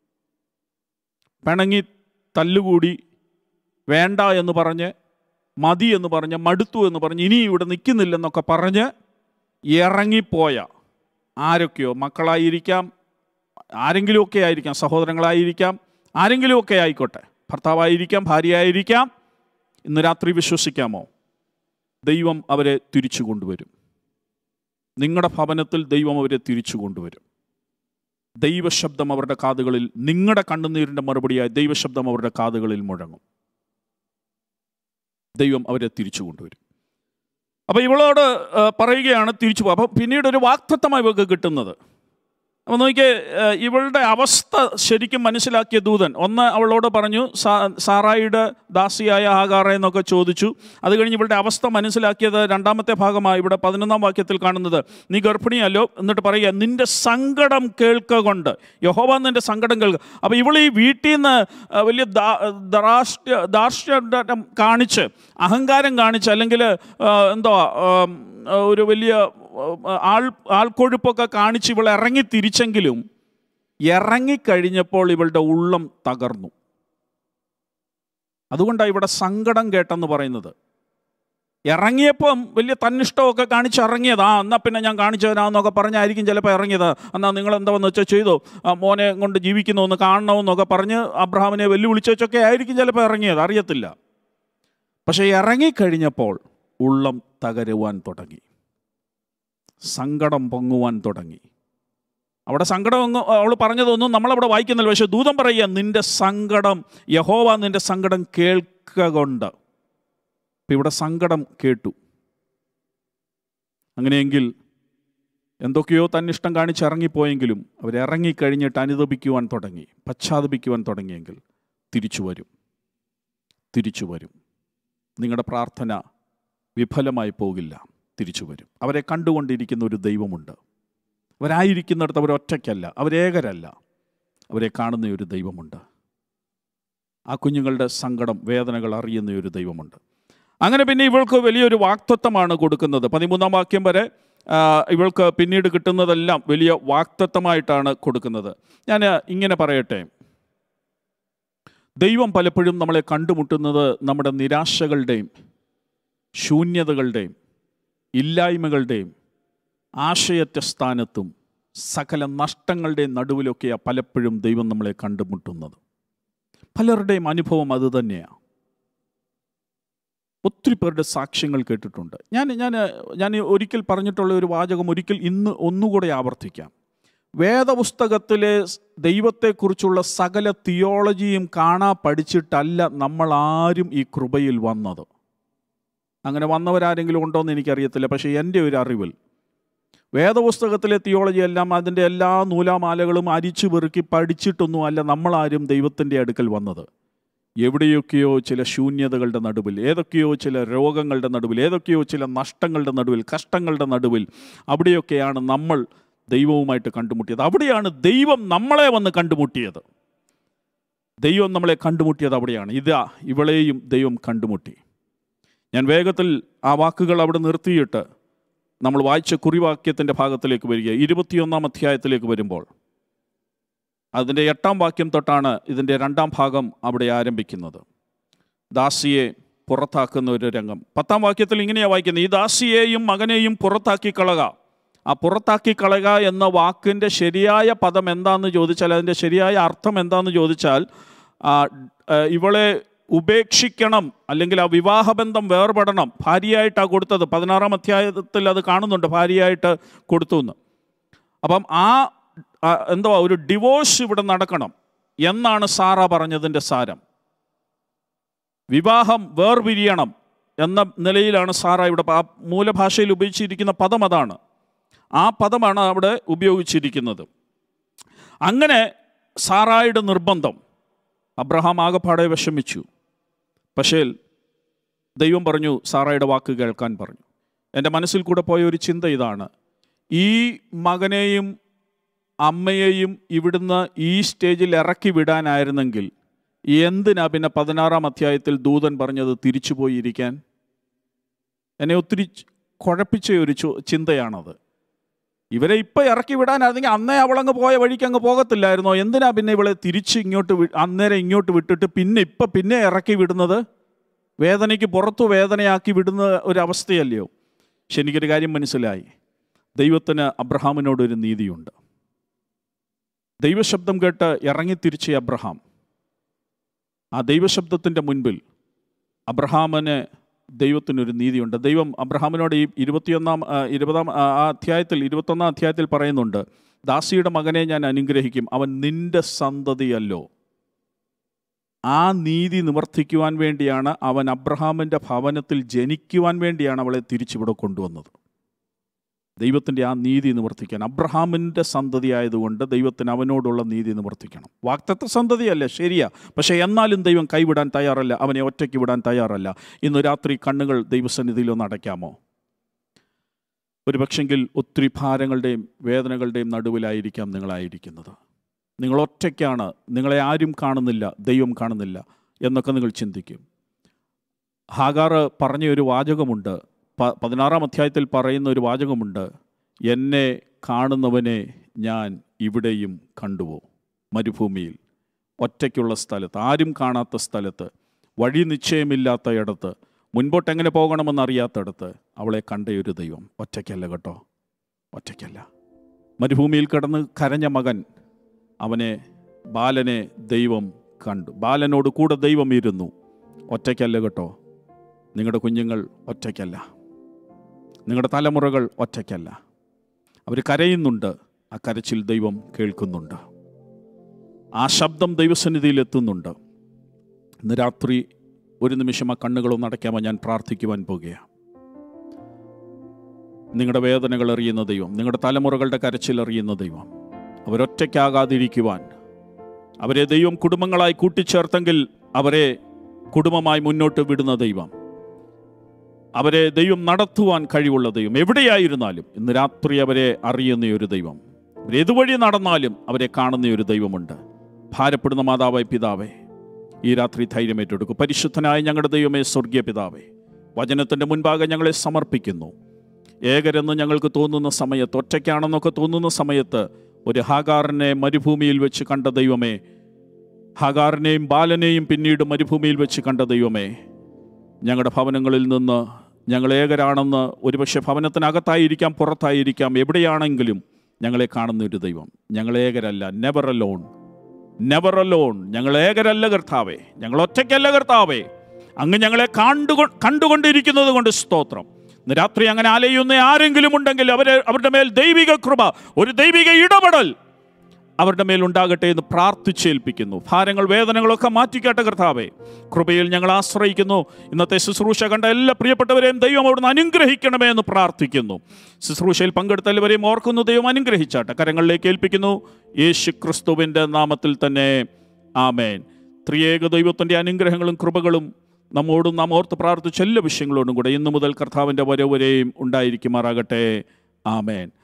പിണങ്ങി തല്ലുകൂടി വേണ്ട എന്ന് പറഞ്ഞ് മതി എന്ന് പറഞ്ഞ് മടുത്തു എന്ന് പറഞ്ഞ് ഇനി ഇവിടെ നിൽക്കുന്നില്ലെന്നൊക്കെ പറഞ്ഞ് ഇറങ്ങിപ്പോയ ആരൊക്കെയോ മക്കളായിരിക്കാം ആരെങ്കിലുമൊക്കെ ആയിരിക്കാം സഹോദരങ്ങളായിരിക്കാം ആരെങ്കിലുമൊക്കെ ആയിക്കോട്ടെ ഭർത്താവായിരിക്കാം ഭാര്യയായിരിക്കാം ഇന്ന് രാത്രി വിശ്വസിക്കാമോ ദൈവം അവരെ തിരിച്ചു കൊണ്ടുവരും നിങ്ങളുടെ ഭവനത്തിൽ ദൈവം അവരെ തിരിച്ചു കൊണ്ടുവരും ദൈവശബ്ദം അവരുടെ കാതുകളിൽ നിങ്ങളുടെ കണ്ണുനീരിൻ്റെ മറുപടിയായി ദൈവശബ്ദം അവരുടെ കാതുകളിൽ മുഴങ്ങും ദൈവം അവരെ തിരിച്ചു കൊണ്ടുവരും അപ്പോൾ ഇവളോട് ആ, പറയുകയാണ് തിരിച്ചു പോകുക അപ്പോൾ പിന്നീട് ഒരു വാക്തത്വമായി ഇവർക്ക് കിട്ടുന്നത് അപ്പോൾ നോക്കിയേ ഏഹ് ഇവളുടെ അവസ്ഥ ശരിക്കും മനസ്സിലാക്കിയ ദൂതൻ ഒന്ന് അവളോട് പറഞ്ഞു സാ- സാറായിയുടെ ദാസിയായ ആകാറ എന്നൊക്കെ ചോദിച്ചു അത് കഴിഞ്ഞ് ഇവളുടെ അവസ്ഥ മനസ്സിലാക്കിയത് രണ്ടാമത്തെ ഭാഗമായി ഇവിടെ പതിനൊന്നാം വാക്യത്തിൽ കാണുന്നത് നീ ഗർഭിണിയല്ലോ എന്നിട്ട് പറയുക നിന്റെ സങ്കടം കേൾക്ക കൊണ്ട് യഹോവ നിന്റെ സങ്കടം കേൾക്കുക അപ്പോൾ ഇവൾ ഈ വീട്ടിൽ നിന്ന് ആ, വലിയ ദാ- ധാർഷ്ട്യ ധാർഷ്ട്യം കാണിച്ച് അഹങ്കാരം കാണിച്ച് അല്ലെങ്കിൽ എന്തോ ഒരു വലിയ ആ, ആൾ ആൾക്കൊഴുപ്പൊക്കെ കാണിച്ച് ഇവൾ ഇറങ്ങി തിരിച്ചെങ്കിലും ഇറങ്ങിക്കഴിഞ്ഞപ്പോൾ ഇവളുടെ ഉള്ളം തകർന്നു അതുകൊണ്ടാണ് ഇവിടെ സങ്കടം കേട്ടെന്ന് പറയുന്നത് ഇറങ്ങിയപ്പം വലിയ തന്നിഷ്ടമൊക്കെ കാണിച്ച് ഇറങ്ങിയത് ആ എന്നാൽ പിന്നെ ഞാൻ കാണിച്ചു തരാമെന്നൊക്കെ പറഞ്ഞായിരിക്കും ചിലപ്പോൾ ഇറങ്ങിയത് എന്നാൽ നിങ്ങൾ എന്താണെന്ന് വെച്ചാൽ ചെയ്തോ ആ, മോനെ കൊണ്ട് ജീവിക്കുന്നൊന്ന് കാണണമെന്നൊക്കെ പറഞ്ഞ് അബ്രഹാമിനെ വെല്ലുവിളിച്ച് വെച്ചൊക്കെ ആയിരിക്കും ചിലപ്പോൾ ഇറങ്ങിയത് അറിയത്തില്ല പക്ഷേ ഇറങ്ങിക്കഴിഞ്ഞപ്പോൾ ഉള്ളം തകരുവാൻ തുടങ്ങി സങ്കടം പൊങ്ങുവാൻ തുടങ്ങി അവിടെ സങ്കടം ഒന്നും അവൾ പറഞ്ഞതൊന്നും നമ്മളവിടെ വായിക്കുന്നില്ല പക്ഷെ ദൂതം പറയുക നിന്റെ സങ്കടം യഹോവ നിന്റെ സങ്കടം കേൾക്കുക കൊണ്ട് ഇപ്പം ഇവിടെ സങ്കടം കേട്ടു അങ്ങനെയെങ്കിൽ എന്തൊക്കെയോ തന്നിഷ്ടം കാണിച്ച് ഇറങ്ങിപ്പോയെങ്കിലും അവരിറങ്ങിക്കഴിഞ്ഞിട്ട് അനുദപിക്കുവാൻ തുടങ്ങി പശ്ചാത്തപിക്കുവാൻ തുടങ്ങിയെങ്കിൽ തിരിച്ചു വരും തിരിച്ചു വരും നിങ്ങളുടെ പ്രാർത്ഥന വിഫലമായി പോകില്ല തിരിച്ചു വരും അവരെ കണ്ടുകൊണ്ടിരിക്കുന്ന ഒരു ദൈവമുണ്ട് അവരായിരിക്കുന്നിടത്ത് അവരൊറ്റയ്ക്കല്ല അവരേകരല്ല അവരെ കാണുന്ന ഒരു ദൈവമുണ്ട് ആ കുഞ്ഞുങ്ങളുടെ സങ്കടം വേദനകൾ അറിയുന്ന ഒരു ദൈവമുണ്ട് അങ്ങനെ പിന്നെ ഇവൾക്ക് വലിയൊരു വാക്തത്വമാണ് കൊടുക്കുന്നത് പതിമൂന്നാം വാക്യം വരെ ആ, ഇവൾക്ക് പിന്നീട് കിട്ടുന്നതെല്ലാം വലിയ വാക്തത്വമായിട്ടാണ് കൊടുക്കുന്നത് ഞാൻ ഇങ്ങനെ പറയട്ടെ ദൈവം പലപ്പോഴും നമ്മളെ കണ്ടുമുട്ടുന്നത് നമ്മുടെ നിരാശകളുടെയും ശൂന്യതകളുടെയും ഇല്ലായ്മകളുടെയും ആശയറ്റ സ്ഥാനത്തും സകല നഷ്ടങ്ങളുടെയും നടുവിലൊക്കെയാണ് പലപ്പോഴും ദൈവം നമ്മളെ കണ്ടുമുട്ടുന്നത് പലരുടെയും അനുഭവം അതുതന്നെയാണ് ഒത്തിരി പേരുടെ സാക്ഷ്യങ്ങൾ കേട്ടിട്ടുണ്ട് ഞാൻ ഞാൻ ഞാൻ ഒരിക്കൽ പറഞ്ഞിട്ടുള്ള ഒരു വാചകം ഒരിക്കൽ ഇന്ന് ഒന്നുകൂടെ ആവർത്തിക്കാം വേദപുസ്തകത്തിലെ ദൈവത്തെക്കുറിച്ചുള്ള സകല തിയോളജിയും കാണാ പഠിച്ചിട്ടല്ല നമ്മൾ ആരും ഈ കൃപയിൽ വന്നത് അങ്ങനെ വന്നവരാരെങ്കിലും ഉണ്ടോ എന്ന് എനിക്കറിയത്തില്ല പക്ഷേ എൻ്റെ ഒരു അറിവിൽ വേദപുസ്തകത്തിലെ തിയോളജി എല്ലാം അതിൻ്റെ എല്ലാ നൂലാമാലകളും അരിച്ചു പെറുക്കി പഠിച്ചിട്ടൊന്നും അല്ല നമ്മളാരും ദൈവത്തിൻ്റെ അടുക്കൽ വന്നത് എവിടെയൊക്കെയോ ചില ശൂന്യതകളുടെ നടുവിൽ ഏതൊക്കെയോ ചില രോഗങ്ങളുടെ നടുവിൽ ഏതൊക്കെയോ ചില നഷ്ടങ്ങളുടെ നടുവിൽ കഷ്ടങ്ങളുടെ നടുവിൽ അവിടെയൊക്കെയാണ് നമ്മൾ ദൈവവുമായിട്ട് കണ്ടുമുട്ടിയത് അവിടെയാണ് ദൈവം നമ്മളെ വന്ന് കണ്ടുമുട്ടിയത് ദൈവം നമ്മളെ കണ്ടുമുട്ടിയത് അവിടെയാണ് ഇതാ ഇവളെയും ദൈവം കണ്ടുമുട്ടി ഞാൻ വേഗത്തിൽ ആ വാക്കുകൾ അവിടെ നിർത്തിയിട്ട് നമ്മൾ വായിച്ച കുറിവാക്യത്തിൻ്റെ ഭാഗത്തിലേക്ക് വരിക ഇരുപത്തിയൊന്നാം അധ്യായത്തിലേക്ക് വരുമ്പോൾ അതിൻ്റെ എട്ടാം വാക്യം തൊട്ടാണ് ഇതിൻ്റെ രണ്ടാം ഭാഗം അവിടെ ആരംഭിക്കുന്നത് ദാസിയെ പുറത്താക്കുന്ന ഒരു രംഗം പത്താം വാക്യത്തിൽ ഇങ്ങനെയാണ് വായിക്കുന്നത് ഈ ദാസിയെയും മകനെയും പുറത്താക്കി കളക ആ പുറത്താക്കി കളക എന്ന വാക്കിൻ്റെ ശരിയായ പദം എന്താണെന്ന് ചോദിച്ചാൽ അതിൻ്റെ ശരിയായ അർത്ഥം എന്താണെന്ന് ചോദിച്ചാൽ ആ, ആ, ഇവളെ ഉപേക്ഷിക്കണം അല്ലെങ്കിൽ ആ വിവാഹബന്ധം വേർപെടണം ഭാര്യയായിട്ടാണ് കൊടുത്തത് പതിനാറാം അധ്യായത്തിൽ അത് കാണുന്നുണ്ട് ഭാര്യയായിട്ട് കൊടുത്തു എന്ന് അപ്പം ആ ആ, എന്തുവാ ഒരു ഡിവോഴ്സ് ഇവിടെ നടക്കണം എന്നാണ് സാറ പറഞ്ഞതിൻ്റെ സാരം വിവാഹം വേർപിരിയണം എന്ന നിലയിലാണ് സാറ ഇവിടെ ആ മൂലഭാഷയിൽ ഉപയോഗിച്ചിരിക്കുന്ന പദം അതാണ് ആ പദമാണ് അവിടെ ഉപയോഗിച്ചിരിക്കുന്നത് അങ്ങനെ സാറായുടെ നിർബന്ധം അബ്രഹാം ആകപ്പാടെ വിഷമിച്ചു പക്ഷേ ദൈവം പറഞ്ഞു സാറായുടെ വാക്ക് കേൾക്കാൻ പറഞ്ഞു എൻ്റെ മനസ്സിൽ കൂടെ പോയ ഒരു ചിന്ത ഇതാണ് ഈ മകനെയും അമ്മയെയും ഇവിടുന്ന് ഈ സ്റ്റേജിൽ ഇറക്കി വിടാനായിരുന്നെങ്കിൽ എന്തിനാ പിന്നെ പതിനാറാം അധ്യായത്തിൽ ദൂതൻ പറഞ്ഞത് തിരിച്ചുപോയി ഇരിക്കാൻ എന്നെ ഒത്തിരി ച്- കുഴപ്പിച്ച ഒരു ചോ- ചിന്തയാണത് ഇവരെ ഇപ്പം ഇറക്കി വിടാനായിരുന്നെങ്കിൽ അന്നേ അവളങ്ങ് പോയ വഴിക്ക് അങ്ങ് പോകത്തില്ലായിരുന്നോ എന്തിനാ പിന്നെ ഇവളെ തിരിച്ച് ഇങ്ങോട്ട് വി- അന്നേരം ഇങ്ങോട്ട് വിട്ടിട്ട് പിന്നെ ഇപ്പം പിന്നെ ഇറക്കി വിടുന്നത് വേദനയ്ക്ക് പുറത്തു വേദനയാക്കി വിടുന്ന ഒരു അവസ്ഥയല്ലയോ പക്ഷെ എനിക്കൊരു കാര്യം മനസ്സിലായി ദൈവത്തിന് അബ്രഹാമിനോടൊരു നീതിയുണ്ട് ദൈവശബ്ദം കേട്ട് ഇറങ്ങിത്തിരിച്ച അബ്രഹാം ആ ദൈവശബ്ദത്തിൻ്റെ മുൻപിൽ അബ്രഹാമിന് ദൈവത്തിനൊരു നീതിയുണ്ട് ദൈവം അബ്രഹാമിനോട് ഈ ഇരുപത്തിയൊന്നാം ആ, ഇരുപതാം ആ ആ അധ്യായത്തിൽ ഇരുപത്തൊന്നാം അധ്യായത്തിൽ പറയുന്നുണ്ട് ദാസിയുടെ മകനെ ഞാൻ അനുഗ്രഹിക്കും അവൻ നിന്റെ സന്തതിയല്ലോ ആ നീതി നിവർത്തിക്കുവാൻ വേണ്ടിയാണ് അവൻ അബ്രഹാമിൻ്റെ ഭവനത്തിൽ ജനിക്കുവാൻ വേണ്ടിയാണ് അവളെ തിരിച്ചിവിടെ കൊണ്ടുവന്നത് ദൈവത്തിൻ്റെ ആ നീതി നിവർത്തിക്കാൻ അബ്രഹാമിൻ്റെ സന്തതി ആയതുകൊണ്ട് ദൈവത്തിന് അവനോടുള്ള നീതി നിവർത്തിക്കണം വാക്തത്വ സന്തതിയല്ല ശരിയാ പക്ഷേ എന്നാലും ദൈവം കൈവിടാൻ തയ്യാറല്ല അവനെ ഒറ്റയ്ക്ക് വിടാൻ തയ്യാറല്ല ഇന്ന് രാത്രി കണ്ണുകൾ ദൈവസന്നിധിയിൽ ഒന്ന് അടയ്ക്കാമോ ഒരു പക്ഷെങ്കിൽ ഒത്തിരി ഭാരങ്ങളുടെയും വേദനകളുടെയും നടുവിലായിരിക്കാം നിങ്ങളായിരിക്കുന്നത് നിങ്ങൾ ഒറ്റയ്ക്കാണ് നിങ്ങളെ ആരും കാണുന്നില്ല ദൈവം കാണുന്നില്ല എന്നൊക്കെ നിങ്ങൾ ചിന്തിക്കും ഹാഗാർ പറഞ്ഞ ഒരു വാചകമുണ്ട് പ- പതിനാറാം അധ്യായത്തിൽ പറയുന്ന ഒരു വാചകമുണ്ട് എന്നെ കാണുന്നവനെ ഞാൻ ഇവിടെയും കണ്ടുവോ മരുഭൂമിയിൽ ഒറ്റയ്ക്കുള്ള സ്ഥലത്ത് ആരും കാണാത്ത സ്ഥലത്ത് വഴി നിശ്ചയമില്ലാത്ത ഇടത്ത് മുൻപോട്ട് എങ്ങനെ പോകണമെന്നറിയാത്തടത്ത് അവളെ കണ്ട ഒരു ദൈവം ഒറ്റയ്ക്കല്ല കേട്ടോ ഒറ്റയ്ക്കല്ല മരുഭൂമിയിൽ കിടന്ന് കരഞ്ഞ മകൻ അവനെ ബാലനെ ദൈവം കണ്ടു ബാലനോട് കൂടെ ദൈവം ഇരുന്നു ഒറ്റയ്ക്കല്ല കേട്ടോ നിങ്ങളുടെ കുഞ്ഞുങ്ങൾ ഒറ്റയ്ക്കല്ല നിങ്ങളുടെ തലമുറകൾ ഒറ്റയ്ക്കല്ല അവർ കരയുന്നുണ്ട് ആ കരച്ചിൽ ദൈവം കേൾക്കുന്നുണ്ട് ആ ശബ്ദം ദൈവസന്നിധിയിൽ എത്തുന്നുണ്ട് ഇന്ന് രാത്രി ഒരു നിമിഷം ആ കണ്ണുകളൊന്ന് അടയ്ക്കാമോ ഞാൻ പ്രാർത്ഥിക്കുവാൻ പോകുകയാണ് നിങ്ങളുടെ വേദനകൾ അറിയുന്ന ദൈവം നിങ്ങളുടെ തലമുറകളുടെ കരച്ചിൽ അറിയുന്ന ദൈവം അവരൊറ്റയ്ക്കാകാതിരിക്കുവാൻ അവരെ ദൈവം കുടുംബങ്ങളായി കൂട്ടിച്ചേർത്തെങ്കിൽ അവരെ കുടുംബമായി മുന്നോട്ട് വിടുന്ന ദൈവം അവരെ ദൈവം നടത്തുവാൻ കഴിവുള്ള ദൈവം എവിടെയായിരുന്നാലും ഇന്ന് രാത്രി അവരെ അറിയുന്ന ഒരു ദൈവം അവരേതുവഴി നടന്നാലും അവരെ കാണുന്ന ഒരു ദൈവമുണ്ട് ഭാരപ്പെടുന്ന മാതാവായ പിതാവേ ഈ രാത്രി ധൈര്യമേറ്റെടുക്കും പരിശുദ്ധനായ ഞങ്ങളുടെ ദൈവമേ സ്വർഗീയ പിതാവേ വചനത്തിൻ്റെ മുൻപാകെ ഞങ്ങളെ സമർപ്പിക്കുന്നു ഏകരെന്ന് ഞങ്ങൾക്ക് തോന്നുന്ന സമയത്ത് ഒറ്റയ്ക്കാണെന്നൊക്കെ തോന്നുന്ന സമയത്ത് ഒരു ഹാഗാറിനെ മരുഭൂമിയിൽ വെച്ച് കണ്ട ദൈവമേ ഹാഗാറിനെയും ബാലനെയും പിന്നീട് മരുഭൂമിയിൽ വെച്ച് കണ്ട ദൈവമേ ഞങ്ങളുടെ ഭവനങ്ങളിൽ നിന്ന് ഞങ്ങൾ ഏകരാണെന്ന് ഒരുപക്ഷെ ഭവനത്തിനകത്തായിരിക്കാം പുറത്തായിരിക്കാം എവിടെയാണെങ്കിലും ഞങ്ങളെ കാണുന്ന ഒരു ദൈവം ഞങ്ങൾ ഏകരല്ല നെവർ അലോൺ നെവർ അലോൺ ഞങ്ങൾ ഏകരല്ല കർത്താവേ ഞങ്ങൾ ഒറ്റയ്ക്കല്ല കർത്താവേ അങ്ങ് ഞങ്ങളെ കണ്ടുകൊ കണ്ടുകൊണ്ടിരിക്കുന്നത് കൊണ്ട് സ്തോത്രം ഇന്ന് രാത്രി അങ്ങനെ അലയുന്ന ആരെങ്കിലും ഉണ്ടെങ്കിൽ അവരെ അവരുടെ മേൽ ദൈവിക കൃപ ഒരു ദൈവിക ഇടപെടൽ അവരുടെ മേൽ ഉണ്ടാകട്ടെ എന്ന് പ്രാർത്ഥിച്ചേൽപ്പിക്കുന്നു ഭാരങ്ങൾ വേദനകളൊക്കെ മാറ്റിക്കാട്ടെ കർത്താവേ കൃപയിൽ ഞങ്ങൾ ആശ്രയിക്കുന്നു ഇന്നത്തെ ശുശ്രൂഷ കണ്ട എല്ലാ പ്രിയപ്പെട്ടവരെയും ദൈവം അവിടുന്ന് അനുഗ്രഹിക്കണമേ എന്ന് പ്രാർത്ഥിക്കുന്നു ശുശ്രൂഷയിൽ പങ്കെടുത്ത എല്ലാവരെയും ഓർക്കുന്നു ദൈവം അനുഗ്രഹിച്ചാട്ടെ കരങ്ങളിലേക്ക് ഏൽപ്പിക്കുന്നു യേശു ക്രിസ്തുവിൻ്റെ നാമത്തിൽ തന്നെ ആമേൻ ത്രിയേക ദൈവത്തിൻ്റെ അനുഗ്രഹങ്ങളും കൃപകളും നമ്മോടും നാം ഓർത്ത് പ്രാർത്ഥിച്ച എല്ലാ വിഷയങ്ങളോടും കൂടെ ഇന്നു മുതൽ കർത്താവിൻ്റെ വരവരെയും ഉണ്ടായിരിക്കുമാറാകട്ടെ ആമേൻ